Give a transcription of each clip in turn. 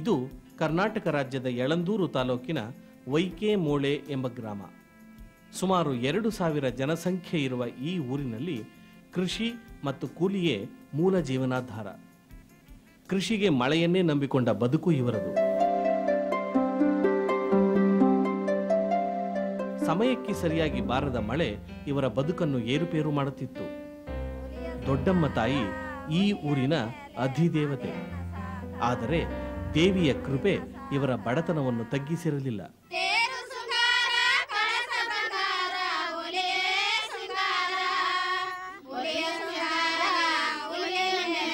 ಇದು ಕರ್ನಾಟಕ ರಾಜ್ಯದ ಯಳಂದೂರು ತಾಲೂಕಿನ ವೈಕೆ ಮೋಳೆ ಎಂಬ ಗ್ರಾಮ ಸುಮಾರು ಎರಡು ಸಾವಿರ ಜನಸಂಖ್ಯೆ ಇರುವ ಈ ಊರಿನಲ್ಲಿ ಕೃಷಿ ಮತ್ತು ಕೂಲಿಯೇ ಮೂಲ ಜೀವನಾಧಾರ ಕೃಷಿಗೆ ಮಳೆಯನ್ನೇ ನಂಬಿಕೊಂಡ ಬದುಕು ಇವರದು ಸಮಯಕ್ಕೆ ಸರಿಯಾಗಿ ಬಾರದ ಮಳೆ ಇವರ ಬದುಕನ್ನು ಏರುಪೇರು ಮಾಡುತ್ತಿತ್ತು ದೊಡ್ಡಮ್ಮ ತಾಯಿ ಈ ಊರಿನ ಅಧಿದೇವತೆ ಆದರೆ ದೇವಿಯ ಕೃಪೆ ಇವರ ಬಡತನವನ್ನು ತಗ್ಗಿಸಿರಲಿಲ್ಲ ತೇರು ಸುಂಗಾರ ಕಳಸ ಬಂಗಾರ ಒಲೆ ಸುಂಗಾರ ಒಲೆ ಸುಂಗಾರ ಒಲೆ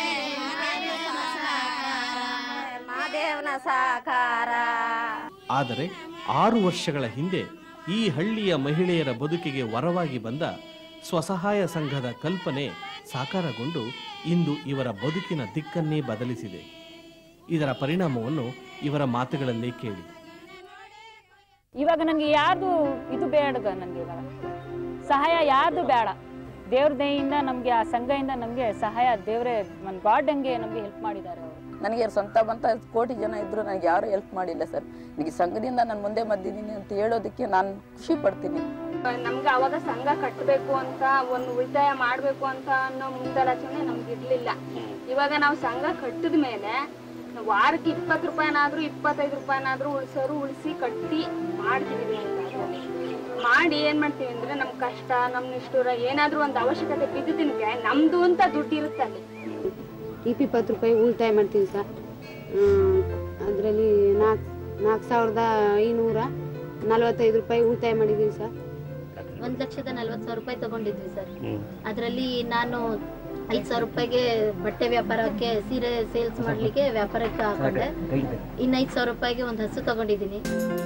ಮಾದೇವನ ಸಾಕಾರ ಆದರೆ ಆರು ವರ್ಷಗಳ ಹಿಂದೆ ಈ ಹಳ್ಳಿಯ ಮಹಿಳೆಯರ ಬದುಕಿಗೆ ವರವಾಗಿ ಬಂದ ಸ್ವಸಹಾಯ ಸಂಘದ ಕಲ್ಪನೆ ಸಾಕಾರಗೊಂಡು ಇಂದು ಇವರ ಬದುಕಿನ ದಿಕ್ಕನ್ನೇ ಬದಲಿಸಿದೆ ಇದರ ಪರಿಣಾಮವನ್ನು ಇವರ ಮಾತುಗಳಲ್ಲೇ ಕೇಳಿ ಇವಾಗ ನನಗೆ ಯಾರ್ದು ಇದು ಬೇಡ ನನಗೆ ಇವಾಗ ಸಹಾಯ ಯಾರ್ದು ಬೇಡ ದೇವ್ರ ದಯೆಯಿಂದ ನಮಗೆ ಆ ಸಂಘದಿಂದ ನಮಗೆ ಸಹಾಯ ದೇವರೇ ನನ್ನ ಗಾಡ್ ಹಂಗೆ ನಮಗೆ ಹೆಲ್ಪ್ ಮಾಡಿದ್ದಾರೆ ಅವರು ನನಗೆ ಸ್ವಂತ ಬಂತ ಕೋಟಿ ಜನ ಇದ್ರು ನನಗೆ ಯಾರು ಹೆಲ್ಪ್ ಮಾಡಿಲ್ಲ ಸರ್ ನನಗೆ ಸಂಘದಿಂದ ನಾನು ಮುಂದೆ ಬಂದಿದ್ದೀನಿ ಅಂತ ಹೇಳೋದಕ್ಕೆ ನಾನು ಖುಷಿ ಪಡ್ತೀನಿ ನಮ್ಗೆ ಅವಾಗ ಸಂಘ ಕಟ್ಟಬೇಕು ಅಂತ ಒಂದು ಉಳಿತಾಯ ಮಾಡ್ಬೇಕು ಅಂತ ಅನ್ನೋ ಮುಂದಾಲೋಚನೆ ನಮ್ಗೆ ಇರ್ಲಿಲ್ಲ ಇವಾಗ ನಾವು ಸಂಘ ಕಟ್ಟಿದ ಮೇಲೆ ವಾರಕ್ಕೆ ಇಪ್ಪತ್ತು ರೂಪಾಯಿನಾದ್ರೂ ಇಪ್ಪತ್ತೈದು ರೂಪಾಯಿನಾದ್ರೂ ಉಳಿಸೋರು ಉಳಿಸಿ ಕಟ್ಟಿ ಮಾಡ್ತಿದೀವಿ ಅಂತ ಮಾಡಿ ಏನ್ ಮಾಡ್ತೀವಿ ಅಂದ್ರೆ ನಮ್ ಕಷ್ಟ ನಮ್ ನಿಷ್ಠುರ ಏನಾದ್ರೂ ಒಂದು ಅವಶ್ಯಕತೆ ಬಿದ್ದ ದಿನಕ್ಕೆ ನಮ್ದು ಅಂತ ದುಡ್ಡು ಇರುತ್ತೆ ಅಲ್ಲಿ ಇಪ್ಪ ಇಪ್ಪತ್ತು ರೂಪಾಯಿ ಉಳಿತಾಯ ಮಾಡ್ತೀವಿ ಸರ್ ಅದರಲ್ಲಿ ನಾಲ್ಕು ನಾಲ್ಕು ಸಾವಿರದ ಐನೂರ ನಲವತ್ತೈದು ರೂಪಾಯಿ ಉಳಿತಾಯ ಮಾಡಿದ್ದೀವಿ ಸರ್ ಒಂದ್ ಲಕ್ಷದ ನಲ್ವತ್ ಸಾವಿರ ರೂಪಾಯಿ ತಗೊಂಡಿದ್ವಿ ಸರ್ ಅದರಲ್ಲಿ ನಾನು ಐದ್ ಸಾವಿರ ರೂಪಾಯಿಗೆ ಬಟ್ಟೆ ವ್ಯಾಪಾರಕ್ಕೆ ಸೀರೆ ಸೇಲ್ಸ್ ಮಾಡ್ಲಿಕ್ಕೆ ವ್ಯಾಪಾರಕ್ಕೆ ಹಾಕೊಂಡೆ ಇನ್ನ ಐದ್ ಸಾವಿರ ರೂಪಾಯಿಗೆ ಒಂದು ಹಸು ತಗೊಂಡಿದ್ದೀನಿ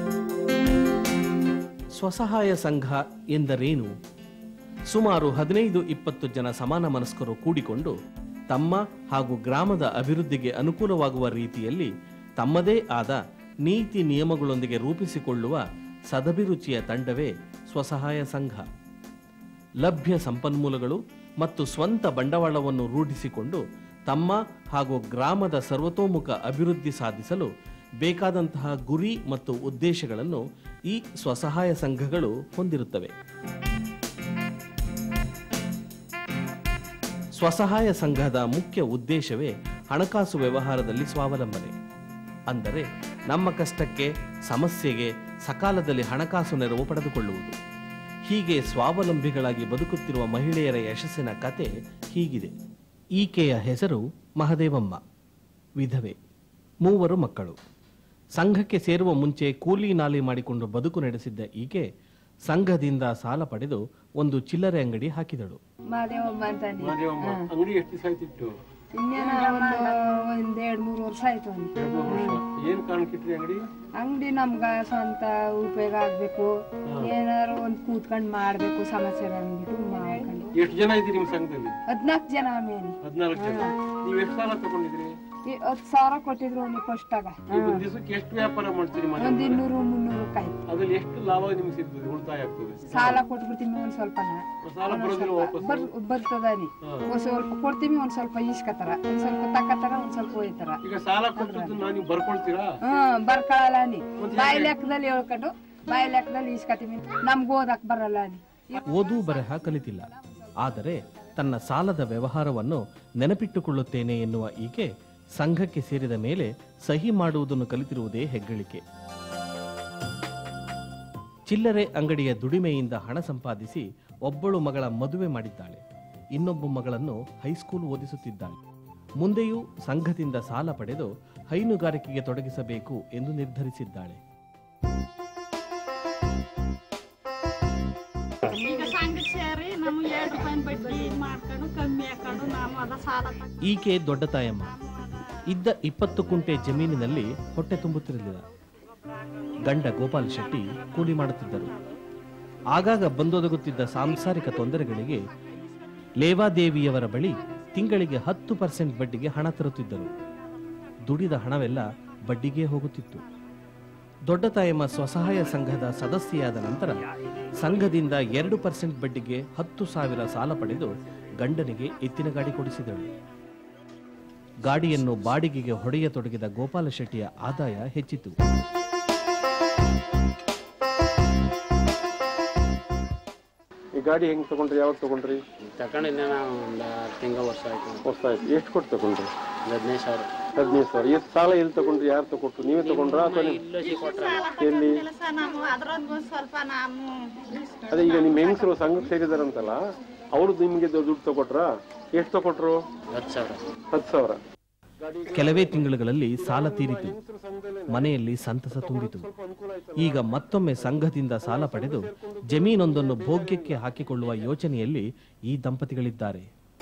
ಸ್ವಸಹಾಯ ಸಂಘ ಎಂದರೇನು ಸುಮಾರು ಹದಿನೈದು ಇಪ್ಪತ್ತು ಜನ ಸಮಾನ ಮನಸ್ಕರು ಕೂಡಿಕೊಂಡು ತಮ್ಮ ಹಾಗೂ ಗ್ರಾಮದ ಅಭಿವೃದ್ಧಿಗೆ ಅನುಕೂಲವಾಗುವ ರೀತಿಯಲ್ಲಿ ತಮ್ಮದೇ ಆದ ನೀತಿ ನಿಯಮಗಳೊಂದಿಗೆ ರೂಪಿಸಿಕೊಳ್ಳುವ ಸದಭಿರುಚಿಯ ತಂಡವೇ ಸ್ವಸಹಾಯ ಸಂಘ ಲಭ್ಯ ಸಂಪನ್ಮೂಲಗಳು ಮತ್ತು ಸ್ವಂತ ಬಂಡವಾಳವನ್ನು ರೂಢಿಸಿಕೊಂಡು ತಮ್ಮ ಹಾಗೂ ಗ್ರಾಮದ ಸರ್ವತೋಮುಖ ಅಭಿವೃದ್ಧಿ ಸಾಧಿಸಲು ಬೇಕಾದಂತಹ ಗುರಿ ಮತ್ತು ಉದ್ದೇಶಗಳನ್ನು ಈ ಸ್ವಸಹಾಯ ಸಂಘಗಳು ಹೊಂದಿರುತ್ತವೆ ಸ್ವಸಹಾಯ ಸಂಘದ ಮುಖ್ಯ ಉದ್ದೇಶವೇ ಹಣಕಾಸು ವ್ಯವಹಾರದಲ್ಲಿ ಸ್ವಾವಲಂಬನೆ ಅಂದರೆ ನಮ್ಮ ಕಷ್ಟಕ್ಕೆ ಸಮಸ್ಯೆಗೆ ಸಕಾಲದಲ್ಲಿ ಹಣಕಾಸು ನೆರವು ಪಡೆದುಕೊಳ್ಳುವುದು ಹೀಗೆ ಸ್ವಾವಲಂಬಿಗಳಾಗಿ ಬದುಕುತ್ತಿರುವ ಮಹಿಳೆಯರ ಯಶಸ್ಸಿನ ಕತೆ ಹೀಗಿದೆ ಈಕೆಯ ಹೆಸರು ಮಹದೇವಮ್ಮ ವಿಧವೆ ಮೂವರು ಮಕ್ಕಳು ಸಂಘಕ್ಕೆ ಸೇರುವ ಮುಂಚೆ ಕೂಲಿ ನಾಲಿ ಮಾಡಿಕೊಂಡು ಬದುಕು ನಡೆಸಿದ್ದ ಈಕೆ ಸಂಘದಿಂದ ಸಾಲ ಪಡೆದು ಒಂದು ಚಿಲ್ಲರೆ ಅಂಗಡಿ ಹಾಕಿದಳು ಮಾದೇವಮ್ಮ ಅಂತಾನೆ ಅಂಗಡಿ ಎಷ್ಟು ದಿವಸ ಆಯ್ತಿತ್ತು ಇನ್ನೇನ ಒಂದು ಒಂದ್ ಎರಡ್ ಮೂರ್ ವರ್ಷ ಆಯ್ತು ಅಂತ ಏನ್ ಕಾರಣಕ್ಕಿಟ್ರಿ ಅಂಗಡಿ ಅಂಗಡಿ ನಮ್ಗ ಸ್ವಂತ ಉಪಯೋಗ ಆಗ್ಬೇಕು ಏನಾರು ಒಂದ್ ಕೂತ್ಕೊಂಡ್ ಮಾಡ್ಬೇಕು ಸಮಸ್ಯೆ ಅಂದ್ಬಿಟ್ಟು ಮಾಡ್ಕೊಂಡು ಎಷ್ಟು ಜನ ಇದ್ದೀರಿ ನಿಮ್ ಸಂಘದಲ್ಲಿ ಹದ್ನಾಲ್ಕು ಜನ ಮೇನ್ ಹದಿನಾಲ್ಕು ಜನ ನೀವ್ ಎಷ್ಟು ಸಾಲ ತಗೊಂಡಿದ್ರಿ ಈ ಹತ್ತು ಸಾವಿರ ಕೊಟ್ಟಿದ್ರು ಒಂದು ಫಸ್ಟಾಗ ಈಗ ಒಂದ್ ದಿವಸಕ್ಕೆ ಎಷ್ಟು ವ್ಯಾಪಾರ ಮಾಡ್ತೀರಿ ಮನೆ ಒಂದ್ ಇನ್ನೂರು ಮುನ್ನೂರು ರೂಪಾಯಿ ಅದ್ರಲ್ಲಿ ಎಷ್ಟು ಲಾಭ ನಿಮ್ಗೆ ಸಿಗ್ತದೆ ಉಳಿತಾಯ ಆಗ್ತದೆ ಸಾಲ ಕೊಟ್ಬಿಡ್ತೀವಿ ಒಂದ್ ಸ್ವಲ್ಪನ ಸಾಲ ಬರೋದಿಲ್ಲ ವಾಪಸ್ ಬರ್ ಬರ್ತದ ರೀ ಒಂದ್ ಸ್ವಲ್ಪ ಕೊಡ್ತೀವಿ ಒಂದ್ ಸ್ವಲ್ಪ ಈಸ್ಕತಾರ ಒಂದ್ ಸ್ವಲ್ಪ ತಕ್ಕತಾರ ಒಂದ್ ಸ್ವಲ್ಪ ಹೋಯ್ತಾರ ಈಗ ಸಾಲ ಕೊಟ್ಟದ್ದು ನಾನು ನೀವು ಬರ್ಕೊಳ್ತೀರಾ ಹ್ಮ್ ಬರ್ಕೊಳಲ್ಲ ನೀ ಬಾಯಿ ಲೆಕ್ಕದಲ್ಲಿ ಹೇಳ್ಕೊಂಡು ಬಾಯಿ ಲೆಕ್ಕದಲ್ಲಿ ಈಸ್ಕತೀವಿ ನಮ್ಗ್ ಓದಕ್ ಬರಲ್ಲ ನೀ ಓದೂ ಬರಹ ಕಲಿತಿಲ್ಲ ಆದರೆ ತನ್ನ ಸಾಲದ ವ್ಯವಹಾರವನ್ನು ನೆನಪಿಟ್ಟುಕೊಳ್ಳುತ್ತೇನೆ ಎನ್ನುವ ಈಕೆ ಸಂಘಕ್ಕೆ ಸೇರಿದ ಮೇಲೆ ಸಹಿ ಮಾಡುವುದನ್ನು ಕಲಿತಿರುವುದೇ ಹೆಗ್ಗಳಿಕೆ ಚಿಲ್ಲರೆ ಅಂಗಡಿಯ ದುಡಿಮೆಯಿಂದ ಹಣ ಸಂಪಾದಿಸಿ ಒಬ್ಬಳು ಮಗಳ ಮದುವೆ ಮಾಡಿದ್ದಾಳೆ ಇನ್ನೊಬ್ಬ ಮಗಳನ್ನು ಹೈಸ್ಕೂಲ್ ಓದಿಸುತ್ತಿದ್ದಾಳೆ ಮುಂದೆಯೂ ಸಂಘದಿಂದ ಸಾಲ ಪಡೆದು ಹೈನುಗಾರಿಕೆಗೆ ತೊಡಗಿಸಬೇಕು ಎಂದು ನಿರ್ಧರಿಸಿದ್ದಾಳೆ ಈಗ ಸಂಘ ಸೇರಿ ನಮ್ಗೆ ಎರಡು ರೂಪಾಯಿ ಬಡ್ಡಿ ಮಾಡ್ಕೊಂಡು ಕಮ್ಮಿ ಹಾಕೊಂಡು ನಾವು ಅದ ಸಾಲ ತಗೊಂಡು ಈಕೆ ದೊಡ್ಡ ತಾಯಮ್ಮ ಇದ್ದ ಇಪ್ಪತ್ತು ಕುಂಟೆ ಜಮೀನಿನಲ್ಲಿ ಹೊಟ್ಟೆ ತುಂಬುತ್ತಿರಲಿಲ್ಲ ಗಂಡ ಗೋಪಾಲ್ ಶೆಟ್ಟಿ ಕೂಲಿ ಮಾಡುತ್ತಿದ್ದರು ಆಗಾಗ ಬಂದೊದಗುತ್ತಿದ್ದ ಸಾಂಸಾರಿಕ ತೊಂದರೆಗಳಿಗೆ ಲೇವಾದೇವಿಯವರ ಬಳಿ ತಿಂಗಳಿಗೆ ಹತ್ತು ಪರ್ಸೆಂಟ್ ಬಡ್ಡಿಗೆ ಹಣ ತರುತ್ತಿದ್ದರು ದುಡಿದ ಹಣವೆಲ್ಲ ಬಡ್ಡಿಗೆ ಹೋಗುತ್ತಿತ್ತು ದೊಡ್ಡ ತಾಯಮ್ಮ ಸ್ವಸಹಾಯ ಸಂಘದ ಸದಸ್ಯೆಯಾದ ನಂತರ ಸಂಘದಿಂದ ಎರಡು ಪರ್ಸೆಂಟ್ ಬಡ್ಡಿಗೆ ಹತ್ತು ಸಾವಿರ ಸಾಲ ಪಡೆದು ಗಂಡನಿಗೆ ಎತ್ತಿನ ಗಾಡಿ ಕೊಡಿಸಿದಳು ಗಾಡಿಯನ್ನು ಬಾಡಿಗೆಗೆ ಹೊಡೆಯತೊಡಗಿದ ಗೋಪಾಲ ಶೆಟ್ಟಿಯ ಆದಾಯ ಹೆಚ್ಚಿತು ಈ ಗಾಡಿ ಹೆಂಗ್ ತಗೊಂಡ್ರಿ ಯಾವಾಗ ತಗೊಂಡ್ರಿ ತಗೊಂಡಿದ್ದೆ ನಾವು ಒಂದು ತಿಂಗಳು ವರ್ಷ ಆಯ್ತು ಹೊಸ ಆಯ್ತು ಎಷ್ಟು ಕೊಟ್ಟು ತಗೊಂಡ್ರಿ ಒಂದು ಹದಿನೈದು ಸಾವಿರ ಹದಿನೈದು ಸಾವಿರ ಎಷ್ಟು ಸಾಲ ಎಲ್ಲಿ ತಗೊಂಡ್ರಿ ಯಾರು ತಗೊಟ್ರು ನೀವೇ ತಗೊಂಡ್ರಾ ಅಥವಾ ನಿಮ್- ಇಲ್ಲೋಸಿ ಕೊಟ್ರ ಎಲ್ಲಿ ಕೆಲಸ ನಾವು ಅದ್ರೊಂದು ಸ್ವಲ್ಪ ನಾವು ಅದೇ ಈಗ ನಿಮ್ಮ ಹೆಂಗಸರು ಸಂಘಕ್ಕೆ ಸೇರಿದಾರಂತಲ್ಲ ಅವ್ರು ನಿಮ್ಗೆ ದುಡ್ಡು ತಗೊಟ್ರಾ ಎಷ್ಟು ತಗೊಟ್ರು ಹತ್ತು ಸಾವಿರ ಹತ್ತು ಸಾವಿರ ಕೆಲವೇ ತಿಂಗಳುಗಳಲ್ಲಿ ಸಾಲ ತೀರಿತು ಮನೆಯಲ್ಲಿ ಸಂತಸ ತುಂಬಿತು ಈಗ ಮತ್ತೊಮ್ಮೆ ಸಂಘದಿಂದ ಸಾಲ ಪಡೆದು ಜಮೀನೊಂದನ್ನು ಭೋಗ್ಯಕ್ಕೆ ಹಾಕಿಕೊಳ್ಳುವ ಯೋಚನೆಯಲ್ಲಿ ಈ ದಂಪತಿಗಳಿದ್ದಾರೆ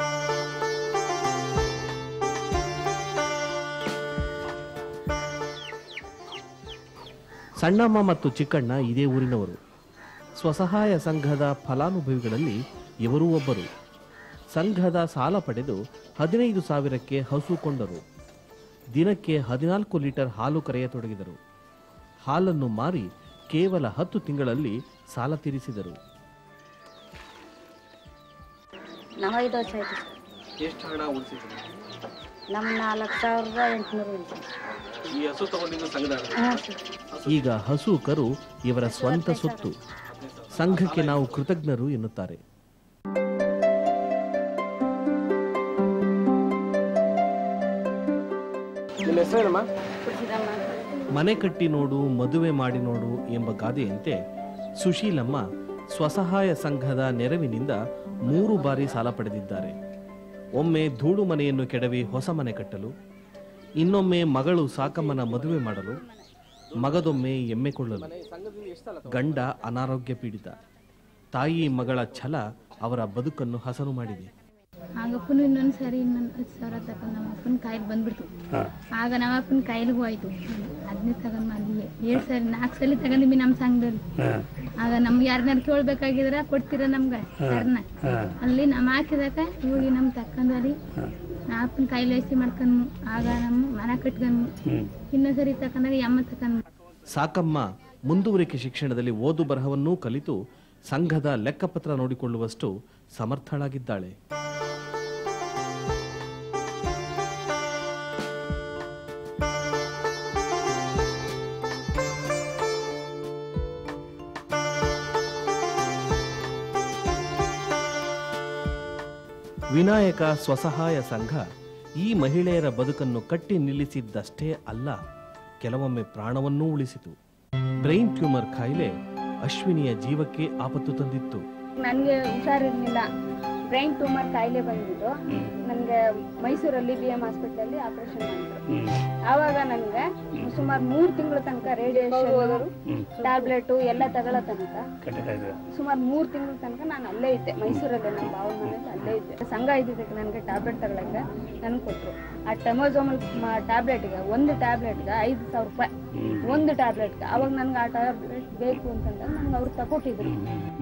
ಸಣ್ಣಮ್ಮ ಮತ್ತು ಚಿಕ್ಕಣ್ಣ ಇದೇ ಊರಿನವರು ಸ್ವಸಹಾಯ ಸಂಘದ ಫಲಾನುಭವಿಗಳಲ್ಲಿ ಇವರೂ ಒಬ್ಬರು ಸಂಘದ ಸಾಲ ಪಡೆದು ಹದಿನೈದು ಸಾವಿರಕ್ಕೆ ಹಸು ಕೊಂಡರು ದಿನಕ್ಕೆ ಹದಿನಾಲ್ಕು ಲೀಟರ್ ಹಾಲು ಕರೆಯತೊಡಗಿದರು ಹಾಲನ್ನು ಮಾರಿ ಕೇವಲ ಹತ್ತು ತಿಂಗಳಲ್ಲಿ ಸಾಲ ತೀರಿಸಿದರು ನಾವು ಐದು ವರ್ಷ ಆಯ್ತು ಎಷ್ಟು ಹಣ ಉಳಿಸಿದ್ರು ನಮ್ಮ ನಾಲ್ಕು ಸಾವಿರದ ಎಂಟುನೂರು ಉಂಟು ಈ ಹಸು ತಗೊಂಡಿದ್ದು ಸಂಘದ ಹಾಂ ಸರ್ ಈಗ ಹಸು ಕರು ಇವರ ಸ್ವಂತ ಸೊತ್ತು ಸಂಘಕ್ಕೆ ನಾವು ಕೃತಜ್ಞರು ಎನ್ನುತ್ತಾರೆ ನಿಮ್ಮ ಹೆಸರೇನಮ್ಮ ಮನೆ ಕಟ್ಟಿ ನೋಡು ಮದುವೆ ಮಾಡಿ ನೋಡು ಎಂಬ ಗಾದೆಯಂತೆ ಸುಶೀಲಮ್ಮ ಸ್ವಸಹಾಯ ಸಂಘದ ನೆರವಿನಿಂದ ಮೂರು ಬಾರಿ ಸಾಲ ಪಡೆದಿದ್ದಾರೆ ಒಮ್ಮೆ ಧೂಳು ಮನೆಯನ್ನು ಕೆಡವಿ ಹೊಸ ಮನೆ ಕಟ್ಟಲು ಇನ್ನೊಮ್ಮೆ ಮಗಳು ಸಾಕಮ್ಮನ ಮದುವೆ ಮಾಡಲು ಮಗದೊಮ್ಮೆ ಎಮ್ಮೆ ಕೊಳ್ಳಲು ಗಂಡ ಅನಾರೋಗ್ಯ ಪೀಡಿತ ತಾಯಿ ಮಗಳ ಛಲ ಅವರ ಬದುಕನ್ನು ಹಸನು ಮಾಡಿದೆ ಆಗಪ್ಪನು ಇನ್ನೊಂದು ಸರಿ ಇನ್ನೊಂದು ಹತ್ತು ಸಾವಿರ ತಗೊಂಡು ನಮ್ಮ ಅಪ್ಪನ ಕಾಯಿಲೆ ಬಂದ್ಬಿಡ್ತು ಆಗ ನಮ್ಮ ಅಪ್ಪನ ಕಾಯಿಲೆಗೂ ಆಯ್ತು ಅದನ್ನೇ ತಗೊಂಡು ಅಲ್ಲಿಗೆ ಏಳು ಸರಿ ನಾಲ್ಕು ಸಲ ತಗೊಂಡಿವಿ ನಮ್ಮ ಸಂಘದಲ್ಲಿ ಆಗ ನಮ್ಗೆ ಯಾರನ್ನಾರು ಕೇಳ್ಬೇಕಾಗಿದ್ರೆ ಕೊಡ್ತೀರ ನಮ್ಗೆ ಯಾರನ್ನ ಅಲ್ಲಿ ನಮ್ಮ ಹಾಕಿದಾಗ ಹೋಗಿ ನಮ್ ತಕ್ಕಂಡು ಅಲ್ಲಿ ನಮ್ಮ ಅಪ್ಪನ ಕಾಯಿಲೆ ವೇಸಿ ಮಾಡ್ಕೊಂಡು ಆಗ ನಮ್ಮ ಮನೆ ಕಟ್ಕೊಂಡು ಇನ್ನೊಂದು ಸರಿ ತಕೊಂಡಾಗ ಅಮ್ಮ ತಕೊಂಡ್ ಸಾಕಮ್ಮ ಮುಂದುವರಿಕೆ ಶಿಕ್ಷಣದಲ್ಲಿ ಓದು ಬರಹವನ್ನೂ ಕಲಿತು ಸಂಘದ ಲೆಕ್ಕಪತ್ರ ನೋಡಿಕೊಳ್ಳುವಷ್ಟು ಸಮರ್ಥಳಾಗಿದ್ದಾಳೆ ವಿನಾಯಕ ಸ್ವಸಹಾಯ ಸಂಘ ಈ ಮಹಿಳೆಯರ ಬದುಕನ್ನು ಕಟ್ಟಿ ನಿಲ್ಲಿಸಿದ್ದಷ್ಟೇ ಅಲ್ಲ ಕೆಲವೊಮ್ಮೆ ಪ್ರಾಣವನ್ನೂ ಉಳಿಸಿತು ಬ್ರೈನ್ ಟ್ಯೂಮರ್ ಕಾಯಿಲೆ ಅಶ್ವಿನಿಯ ಜೀವಕ್ಕೆ ಆಪತ್ತು ತಂದಿತ್ತು ನನಗೆ ಹುಷಾರಿರ್ಲಿಲ್ಲ ಬ್ರೈನ್ ಟ್ಯೂಮರ್ ಕಾಯಿಲೆ ಬಂದ್ಬಿಟ್ಟು ನನಗೆ ಮೈಸೂರಲ್ಲಿ ಬಿ ಎಂ ಹಾಸ್ಪಿಟಲಲ್ಲಿ ಆಪರೇಷನ್ ಮಾಡಿದ್ರು ಆವಾಗ ನನಗೆ ಸುಮಾರು ಮೂರು ತಿಂಗಳ ತನಕ ರೇಡಿಯೇಷನ್ ಟ್ಯಾಬ್ಲೆಟು ಎಲ್ಲ ತಗೊಳ್ಳೋ ತನಕ ಸುಮಾರು ಮೂರು ತಿಂಗಳ ತನಕ ನಾನು ಅಲ್ಲೇ ಇದ್ದೆ ಮೈಸೂರಲ್ಲೇ ನಮ್ಮ ಭಾವನ ಮನೇಲಿ ಅಲ್ಲೇ ಇದ್ದೆ ಸಂಘ ಇದ್ದಿದ್ದಕ್ಕೆ ನನಗೆ ಟ್ಯಾಬ್ಲೆಟ್ ತಗೊಳಕ್ಕೆ ನನಗೆ ಕೊಟ್ಟರು ಆ ಟೆಮೋಜೋಮಲ್ ಟ್ಯಾಬ್ಲೆಟ್ಗೆ ಒಂದು ಟ್ಯಾಬ್ಲೆಟ್ಗೆ ಐದು ಸಾವಿರ ರೂಪಾಯಿ ಒಂದು ಟ್ಯಾಬ್ಲೆಟ್ಗೆ ಅವಾಗ ನನಗೆ ಆ ಟ್ಯಾಬ್ಲೆಟ್ ಬೇಕು ಅಂತಂದ್ರೆ ನನಗೆ ಅವ್ರು ತಗೊಟ್ಟಿದ್ರು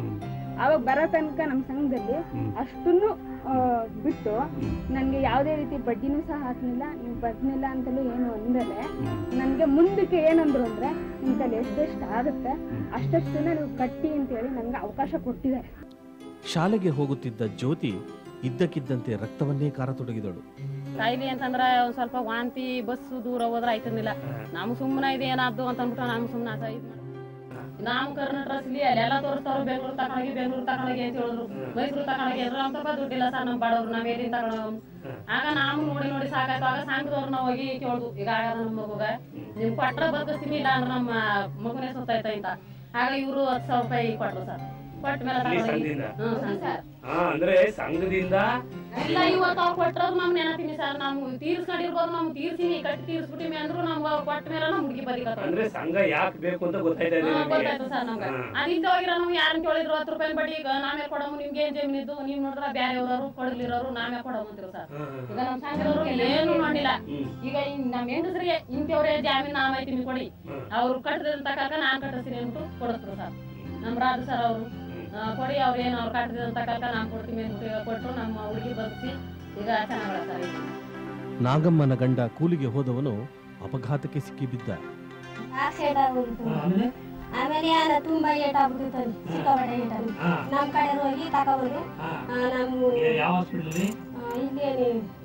ಅವಾಗ ಬರೋ ತನಕ ನಮ್ಮ ಸಂಘದಲ್ಲಿ ಅಷ್ಟನ್ನು ಆ, ಬಿಟ್ಟು ನನಗೆ ಯಾವುದೇ ರೀತಿ ಬಡ್ಡಿನೂ ಸಹ ಹಾಕ್ಲಿಲ್ಲ ನೀವು ಬರ್ನಿಲ್ಲ ಅಂತಲೂ ಏನು ಅಂದಲೆ ನನಗೆ ಮುಂದಕ್ಕೆ ಏನಂದ್ರು ಅಂದ್ರೆ ನಿಮ್ಮ ಕೈಲಿ ಎಷ್ಟೆಷ್ಟು ಆಗುತ್ತೆ ಅಷ್ಟಷ್ಟನ್ನ ನೀವು ಕಟ್ಟಿ ಅಂತೇಳಿ ನನಗೆ ಅವಕಾಶ ಕೊಟ್ಟಿದ್ದಾರೆ ಶಾಲೆಗೆ ಹೋಗುತ್ತಿದ್ದ ಜ್ಯೋತಿ ಇದ್ದಕ್ಕಿದ್ದಂತೆ ರಕ್ತವನ್ನೇ ಕಾರತೊಡಗಿದಳು ಕಾಯಿಲೆ ಅಂತಂದ್ರ ಒಂದ್ ಸ್ವಲ್ಪ ವಾಂತಿ ಬಸ್ ದೂರ ಹೋದ್ರ ಆಯ್ತಂದಿಲ್ಲ ನಮ್ ಸುಮ್ಮನೆ ಇದೆ ಏನಾದ್ದು ಅಂತ ಅಂದ್ಬಿಟ್ಟು ನಮ್ ಸುಮ್ಮನೆ ಆತ ಇದ್ ಮಾಡಿ ನಾವು ಕರ್ನಾಟಕದಲ್ಲಿ ಅಲ್ಲೆಲ್ಲ ತೋರಿಸ್ತಾರ ಬೆಂಗಳೂರು ತಕೊಂಡೋಗಿ ಬೆಂಗಳೂರು ತಕೊಂಡೋಗಿ ಅಂತ ಹೇಳಿದ್ರು ಮೈಸೂರು ತಕೊಂಡೋಗಿ ಅಂದ್ರೆ ಒಂದ್ ಸ್ವಲ್ಪ ದುಡ್ಡಿಲ್ಲ ಸರ್ ನಮ್ ಬಡವ್ರು ನಾವ್ ಎಲ್ಲಿ ತಗೊಂಡು ಆಗ ನಾವು ನೋಡಿ ನೋಡಿ ಸಾಕಾಯ್ತು ಆಗ ಸಂಘದವ್ರು ನಾವು ಹೋಗಿ ಕೇಳುದು ಈಗ ಆಗ ನಮ್ಮ ಮಗುಗ ನಿಮ್ ಕೊಟ್ರ ಬದುಕಿಸ್ತೀನಿ ಇಲ್ಲ ಅಂದ್ರೆ ನಮ್ಮ ಮಗುನೇ ಸುತ್ತಾಯ್ತ ಅಂತ ಆಗ ಇವರು ಹತ್ತು ಸಾವಿರ ರೂಪಾಯಿ ಕೊಟ್ರು ಸರ್ ಕೊಟ್ಟ ಮೇಲೆ ಈ ತಗೊಂಡೋಗಿ ಸಂಘದಿಂದ? ಹ್ಮ್ ಸರ್ ಹಾ ಅಂದ್ರೆ ಸಂಘದಿಂದ ಇಲ್ಲ ಇವತ್ತು ಅವ್ರು ಕೊಟ್ಟರೋದು ನಮ್ ನೆನಪಿನಿ ಸರ್ ನಾವು ತೀರ್ಸ್ಕೊಂಡಿರ್ಬೋದು ನಾವು ತೀರ್ಸಿನಿ ಕಟ್ಟಿ ತೀರ್ಸ್ಬಿಟ್ಟಿವಿ ಅಂದ್ರು ನಮ್ಗೆ ಅವ್ರು ಕೊಟ್ಟ ಮೇಲೆ ನಾವು ಹುಡುಗಿ ಬದಿಕತ್ತ ಅಂದ್ರೆ ಸಂಘ ಯಾಕೆ ಬೇಕು ಅಂತ ಗೊತ್ತಾಯ್ತಾ ಇದೆ ನಿಮ್ಗೆ ಗೊತ್ತಾಯ್ತು ಸರ್ ನಮ್ಗೆ ಅದಿದ್ದ ಹೋಗಿರೋ ನಾವು ಯಾರನ್ನ ಕೇಳಿದ್ರು ಹತ್ತು ರೂಪಾಯಿ ಬಡ್ಡಿ ಈಗ ನಾವೇ ಕೊಡಮು ನಿಮ್ಗೆ ಏನ್ ಜಮೀನಿದ್ದು ನೀವ್ ನೋಡಿದ್ರ ಬೇರೆ ಅವ್ರವ್ರು ಕೊಡಲಿರೋರು ನಾವೇ ಕೊಡಮು ಅಂತೀವಿ ಸರ್ ಈಗ ನಮ್ ಸಂಘದವರು ಏನು ಮಾಡಿಲ್ಲ ಈಗ ಇನ್ ನಮ್ ಹೆಂಗಸ್ರಿಗೆ ಇಂಥವ್ರೇ ಜಾಮೀನ್ ನಾವ್ ಐತಿನಿ ಕೊಡಿ ಅವ್ರು ಕಟ್ಟದಂತ ಕಾಕ ನಾನ್ ಕಟ್ಟಿಸ್ತೀನಿ ಅಂದ್ಬಿಟ್ಟು ಕೊಡಿಸ್ರು ಸರ್ ನಮ್ ರಾಜು ಸರ್ ಅವರು ಕೊಡಿ ಅವ್ರು ಏನು ಅವ್ರು ಕಟ್ಟದಂತ ಕಾಕ ನಾನ್ ಕೊಡ್ತೀನಿ ಅಂದ್ಬಿಟ್ಟು ಕೊಟ್ರು ನಮ್ಮ ಹುಡುಗಿ ಬದುಕಿ ಈಗ ಚೆನ್ನಾಗಲ್ಲ ಸರ್ ಈಗ. ನಾಗಮ್ಮನ ಗಂಡ ಕೂಲಿಗೆ ಹೋದವನು ಅಪಘಾತಕ್ಕೆ ಸಿಕ್ಕಿಬಿದ್ದ ಆಕ್ಸಿಡೆಂಟ್ ಆಗೋಗಿತ್ತು ಆಮೇಲೆ ಯಾರ ತುಂಬಾ ಏಟ್ ಆಗ್ಬಿಟ್ಟಿತ್ತು ಅಲ್ಲಿ ಸಿಕ್ಕಾಪಟ್ಟೆ ಏಟ್ ಅಲ್ಲಿ ನಮ್ ಕಡೆ ಹೋಗಿ ತಗೊಬಂದು ನಮ್ಮ ಯಾವ ಹಾಸ್ಪಿಟಲ್ ಇಲ್ಲೇ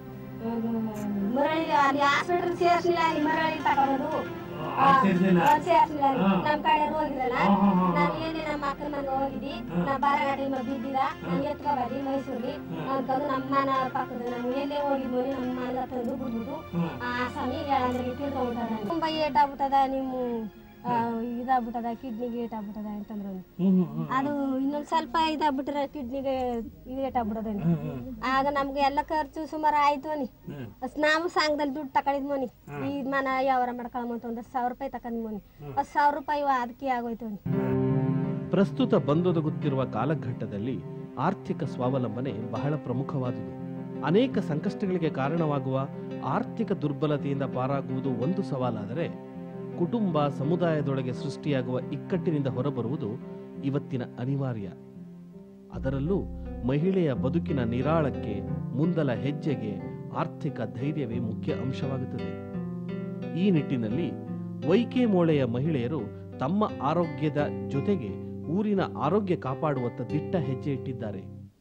ಮರಳಿ ಅಲ್ಲಿ ಹಾಸ್ಪಿಟಲ್ ಸೇರ್ಸಿಲ್ಲ ಅಲ್ಲಿ ಮರಳಿ ತಗೊಂಡು ಸೇರ್ಸಿಲ್ಲ? ಸೇರ್ಸಿಲ್ಲ ಅಲ್ಲಿ. ಹಾ. ನಮ್ ಕಡೆ ಹೋಗಿದ್ರಲ್ಲ ಹಾ, ಹಾ, ಹಾ. ನಾನು ಏನೇ ನಮ್ಮ ಅಕ್ಕನ ಮನೆ ಹೋಗಿದ್ದಿ ನಾ ಬಾರಗಾಡಿ ಬಿದ್ದಿದ ನಾನು ಎತ್ಕೊಬಾದಿ ಮೈಸೂರಿಗೆ ಅನ್ಕೊಂಡು ನಮ್ಮ ಮನೆ ಪಕ್ಕದ ನಾವು ಎಲ್ಲೇ ಹೋಗಿದ್ವಿ ನಮ್ಮ ಮನೆ ತಂದು ಬಿಡ್ಬಿಟ್ಟು ಆ ಸ್ವಾಮಿ ಹೇಳಂದ್ರೆ ತಿಳ್ಕೊಂಡ್ಬಿಟ್ಟದ ತುಂಬಾ ಏಟ್ ಆಗ್ಬಿಟ್ಟದ ನೀವು ಆ, ಇದಾಗ್ಬಿಟ್ಟದ ಕಿಡ್ನಿಗೆ ಏಟ್ ಆಗ್ಬಿಟ್ಟದ ಅಂತಂದ್ರು ಅದು ಇನ್ನೊಂದ್ ಸ್ವಲ್ಪ ಇದಾಗ್ಬಿಟ್ರೆ ಕಿಡ್ನಿಗೆ ಏಟ್ ಆಗ್ಬಿಟ್ಟದ ಆಗ ನಮ್ಗೆ ಎಲ್ಲ ಖರ್ಚು ಸುಮಾರು ಆಯ್ತು ಅನಿ ಅಸ್ ನಾವು ಸಂಘದಲ್ಲಿ ದುಡ್ಡು ತಕೊಂಡಿದ್ ಮನಿ ಈ ಮನ ಯಾವಾರ ಮಾಡ್ಕೊಳಮಂತ ಒಂದ್ ಸಾವಿರ ರೂಪಾಯಿ ತಕೊಂಡ್ ಮನಿ ಹತ್ತು ಸಾವಿರ ರೂಪಾಯಿ ಅದಕ್ಕೆ ಆಗೋಯ್ತು ಅನಿ ಪ್ರಸ್ತುತ ಬಂದೊದಗುತ್ತಿರುವ ಕಾಲಘಟ್ಟದಲ್ಲಿ ಆರ್ಥಿಕ ಸ್ವಾವಲಂಬನೆ ಬಹಳ ಪ್ರಮುಖವಾದುದು ಅನೇಕ ಸಂಕಷ್ಟಗಳಿಗೆ ಕಾರಣವಾಗುವ ಆರ್ಥಿಕ ದುರ್ಬಲತೆಯಿಂದ ಪಾರಾಗುವುದು ಒಂದು ಸವಾಲಾದರೆ ಕುಟುಂಬ ಸಮುದಾಯದೊಳಗೆ ಸೃಷ್ಟಿಯಾಗುವ ಇಕ್ಕಟ್ಟಿನಿಂದ ಹೊರಬರುವುದು ಇವತ್ತಿನ ಅನಿವಾರ್ಯ ಅದರಲ್ಲೂ ಮಹಿಳೆಯ ಬದುಕಿನ ನಿರಾಳಕ್ಕೆ ಮುಂದಲ ಹೆಜ್ಜೆಗೆ ಆರ್ಥಿಕ ಧೈರ್ಯವೇ ಮುಖ್ಯ ಅಂಶವಾಗುತ್ತದೆ ಈ ನಿಟ್ಟಿನಲ್ಲಿ ವೈಕೆ ಮೋಳೆಯ ಮಹಿಳೆಯರು ತಮ್ಮ ಆರೋಗ್ಯದ ಜೊತೆಗೆ ಊರಿನ ಆರೋಗ್ಯ ಕಾಪಾಡುವತ್ತ ದಿಟ್ಟ ಹೆಜ್ಜೆ ಇಟ್ಟಿದ್ದಾರೆ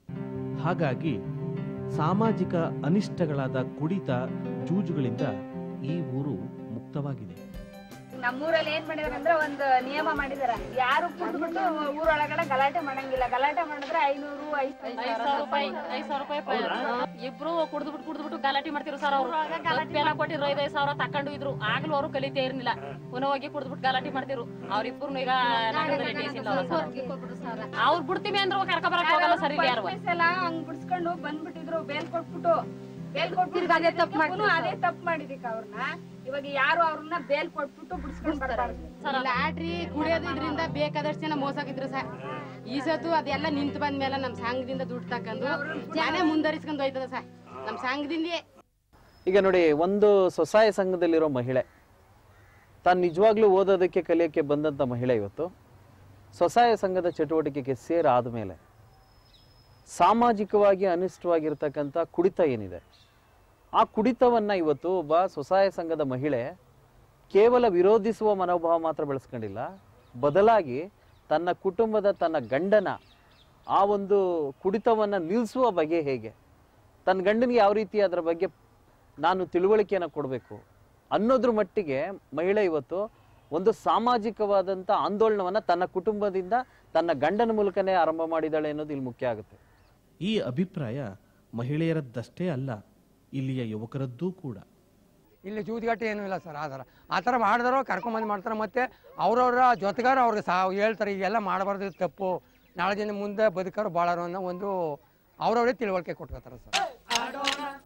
ಹಾಗಾಗಿ ಸಾಮಾಜಿಕ ಅನಿಷ್ಟಗಳಾದ ಕುಡಿತ ಜೂಜುಗಳಿಂದ ಈ ಊರು ಮುಕ್ತವಾಗಿದೆ ನಮ್ಮೂರಲ್ಲಿ ಏನ್ ಮಾಡಿದಾರೆ ಅಂದ್ರೆ ಒಂದು ನಿಯಮ ಮಾಡಿದಾರೆ ಯಾರು ಕುಡ್ದ್ಬಿಟ್ಟು ಊರೊಳಗಡೆ ಗಲಾಟೆ ಮಾಡಂಗಿಲ್ಲ ಗಲಾಟೆ ಮಾಡಿದ್ರೆ ಐನೂರು ಐದ್ ಐದ್ ಸಾವಿರ ರೂಪಾಯಿ ಐದ್ ಸಾವಿರ ರೂಪಾಯಿ ಫೈನ್. ಇಬ್ರು ಕುಡ್ದ್ಬಿಟ್ಟು ಕುಡ್ದ್ಬಿಟ್ಟು ಗಲಾಟೆ ಮಾಡ್ತಿರು ಸರ್ ಅವ್ರು ಎಲ್ಲ ಕೊಟ್ಟಿರೋ ಐದೈದು ಸಾವಿರ ತಕೊಂಡು ಇದ್ರು ಆಗ್ಲೂ ಅವರು ಕಲಿತೇ ಇರ್ಲಿಲ್ಲ ಪುನಃ ಹೋಗಿ ಕುಡ್ದ್ಬಿಟ್ಟು ಗಲಾಟೆ ಮಾಡ್ತಿರು ಅವ್ರಿಬ್ರು ಈಗ ನಗರದಲ್ಲಿ ಟೇಸಿಲ್ಲ ಅವ್ರು ಬಿಡ್ತೀವಿ ಅಂದ್ರೆ ಕರ್ಕ ಬರಕ್ ಹೋಗಲ್ಲ ಸರ್ ಇಲ್ಲಿ ಯಾರು ಎಲ್ಲ ಹಂಗ್ ಬಿಡ್ಸ್ಕೊಂಡು ಬಂದ್ಬಿಟ್ಟಿದ್ರು ಬೇಲ್ ಕೊಟ್ಬಿಟ್ಟು ಬೇಲ್ ಕೊಟ್ಬಿಟ್ಟು ಅದೇ ತಪ್ಪು ಮಾಡಿದ್ರು ಅದೇ ತಪ್ಪು ಮಾಡಿದಕ್ಕೆ ಅವ್ರನ್ನ ಇವಾಗ ಯಾರು ಅವ್ರನ್ನ ಬೇಲ್ ಕೊಟ್ಬಿಟ್ಟು ಬಿಡ್ಸ್ಕೊಂಡ್ ಬರ್ಬಾರ್ದು ಲಾಟ್ರಿ ಕುಡಿಯೋದು ಇದರಿಂದ ಬೇಕಾದಷ್ಟು ಜನ ಮೋಸ ಆಗಿದ್ರು ಸರ್ ಈ ಸತು ಅದೆಲ್ಲ ನಿಂತು ಬಂದ್ಮೇಲೆ ನಮ್ಮ ಸಂಘದಿಂದ ದುಡ್ಡು ತಕೊಂಡು ಜನ ಮುಂದರಿಸ್ಕೊಂಡು ಹೋಯ್ತದ ಸರ್ ನಮ್ಮ ಸಂಘದಿಂದೇ ಈಗ ನೋಡಿ ಒಂದು ಸ್ವಸಹಾಯ ಸಂಘದಲ್ಲಿರೋ ಮಹಿಳೆ ತಾನು ನಿಜವಾಗ್ಲೂ ಓದೋದಕ್ಕೆ ಕಲಿಯೋಕ್ಕೆ ಬಂದಂಥ ಮಹಿಳೆ ಇವತ್ತು ಸ್ವಸಹಾಯ ಸಂಘದ ಚಟುವಟಿಕೆಗೆ ಸೇರಾದ ಮೇಲೆ ಸಾಮಾಜಿಕವಾಗಿ ಅನಿಷ್ಟವಾಗಿರ್ತಕ್ಕಂಥ ಕುಡಿತ ಏನಿದೆ ಆ ಕುಡಿತವನ್ನ ಇವತ್ತು ಒಬ್ಬ ಸ್ವಸಹಾಯ ಸಂಘದ ಮಹಿಳೆ ಕೇವಲ ವಿರೋಧಿಸುವ ಮನೋಭಾವ ಮಾತ್ರ ಬೆಳೆಸ್ಕೊಂಡಿಲ್ಲ ಬದಲಾಗಿ ತನ್ನ ಕುಟುಂಬದ ತನ್ನ ಗಂಡನ ಆ ಒಂದು ಕುಡಿತವನ್ನ ನಿಲ್ಲಿಸುವ ಬಗೆ ಹೇಗೆ ತನ್ನ ಗಂಡನಿಗೆ ಯಾವ ರೀತಿ ಅದರ ಬಗ್ಗೆ ನಾನು ತಿಳುವಳಿಕೆಯನ್ನು ಕೊಡಬೇಕು ಅನ್ನೋದ್ರ ಮಟ್ಟಿಗೆ ಮಹಿಳೆ ಇವತ್ತು ಒಂದು ಸಾಮಾಜಿಕವಾದಂಥ ಆಂದೋಲನವನ್ನ ತನ್ನ ಕುಟುಂಬದಿಂದ ತನ್ನ ಗಂಡನ ಮೂಲಕನೇ ಆರಂಭ ಮಾಡಿದ್ದಾಳೆ ಅನ್ನೋದು ಇಲ್ಲಿ ಮುಖ್ಯ ಆಗುತ್ತೆ ಈ ಅಭಿಪ್ರಾಯ ಮಹಿಳೆಯರದ್ದಷ್ಟೇ ಅಲ್ಲ ಇಲ್ಲಿಯ ಯುವಕರದ್ದೂ ಕೂಡ ಇಲ್ಲಿ ಜೂದಿಗಟ್ಟ ಏನೂ ಇಲ್ಲ ಸರ್ ಆ ಥರ ಆ ಥರ ಮಾಡಿದ್ರು ಕರ್ಕೊಂಬಂದು ಮಾಡ್ತಾರೆ ಮತ್ತೆ ಅವ್ರವ್ರ ಜೊತೆಗಾರ ಅವ್ರಿಗೆ ಸಾ ಹೇಳ್ತಾರೆ ಈಗೆಲ್ಲ ಮಾಡಬಾರ್ದು ಇದು ತಪ್ಪು ನಾಳೆ ದಿನ ಮುಂದೆ ಬದುಕೋರು ಬಾಳೋರು ಅನ್ನೋ ಒಂದು ಅವ್ರವ್ರೇ ತಿಳುವಳಿಕೆ ಕೊಟ್ಕೋತಾರೆ ಸರ್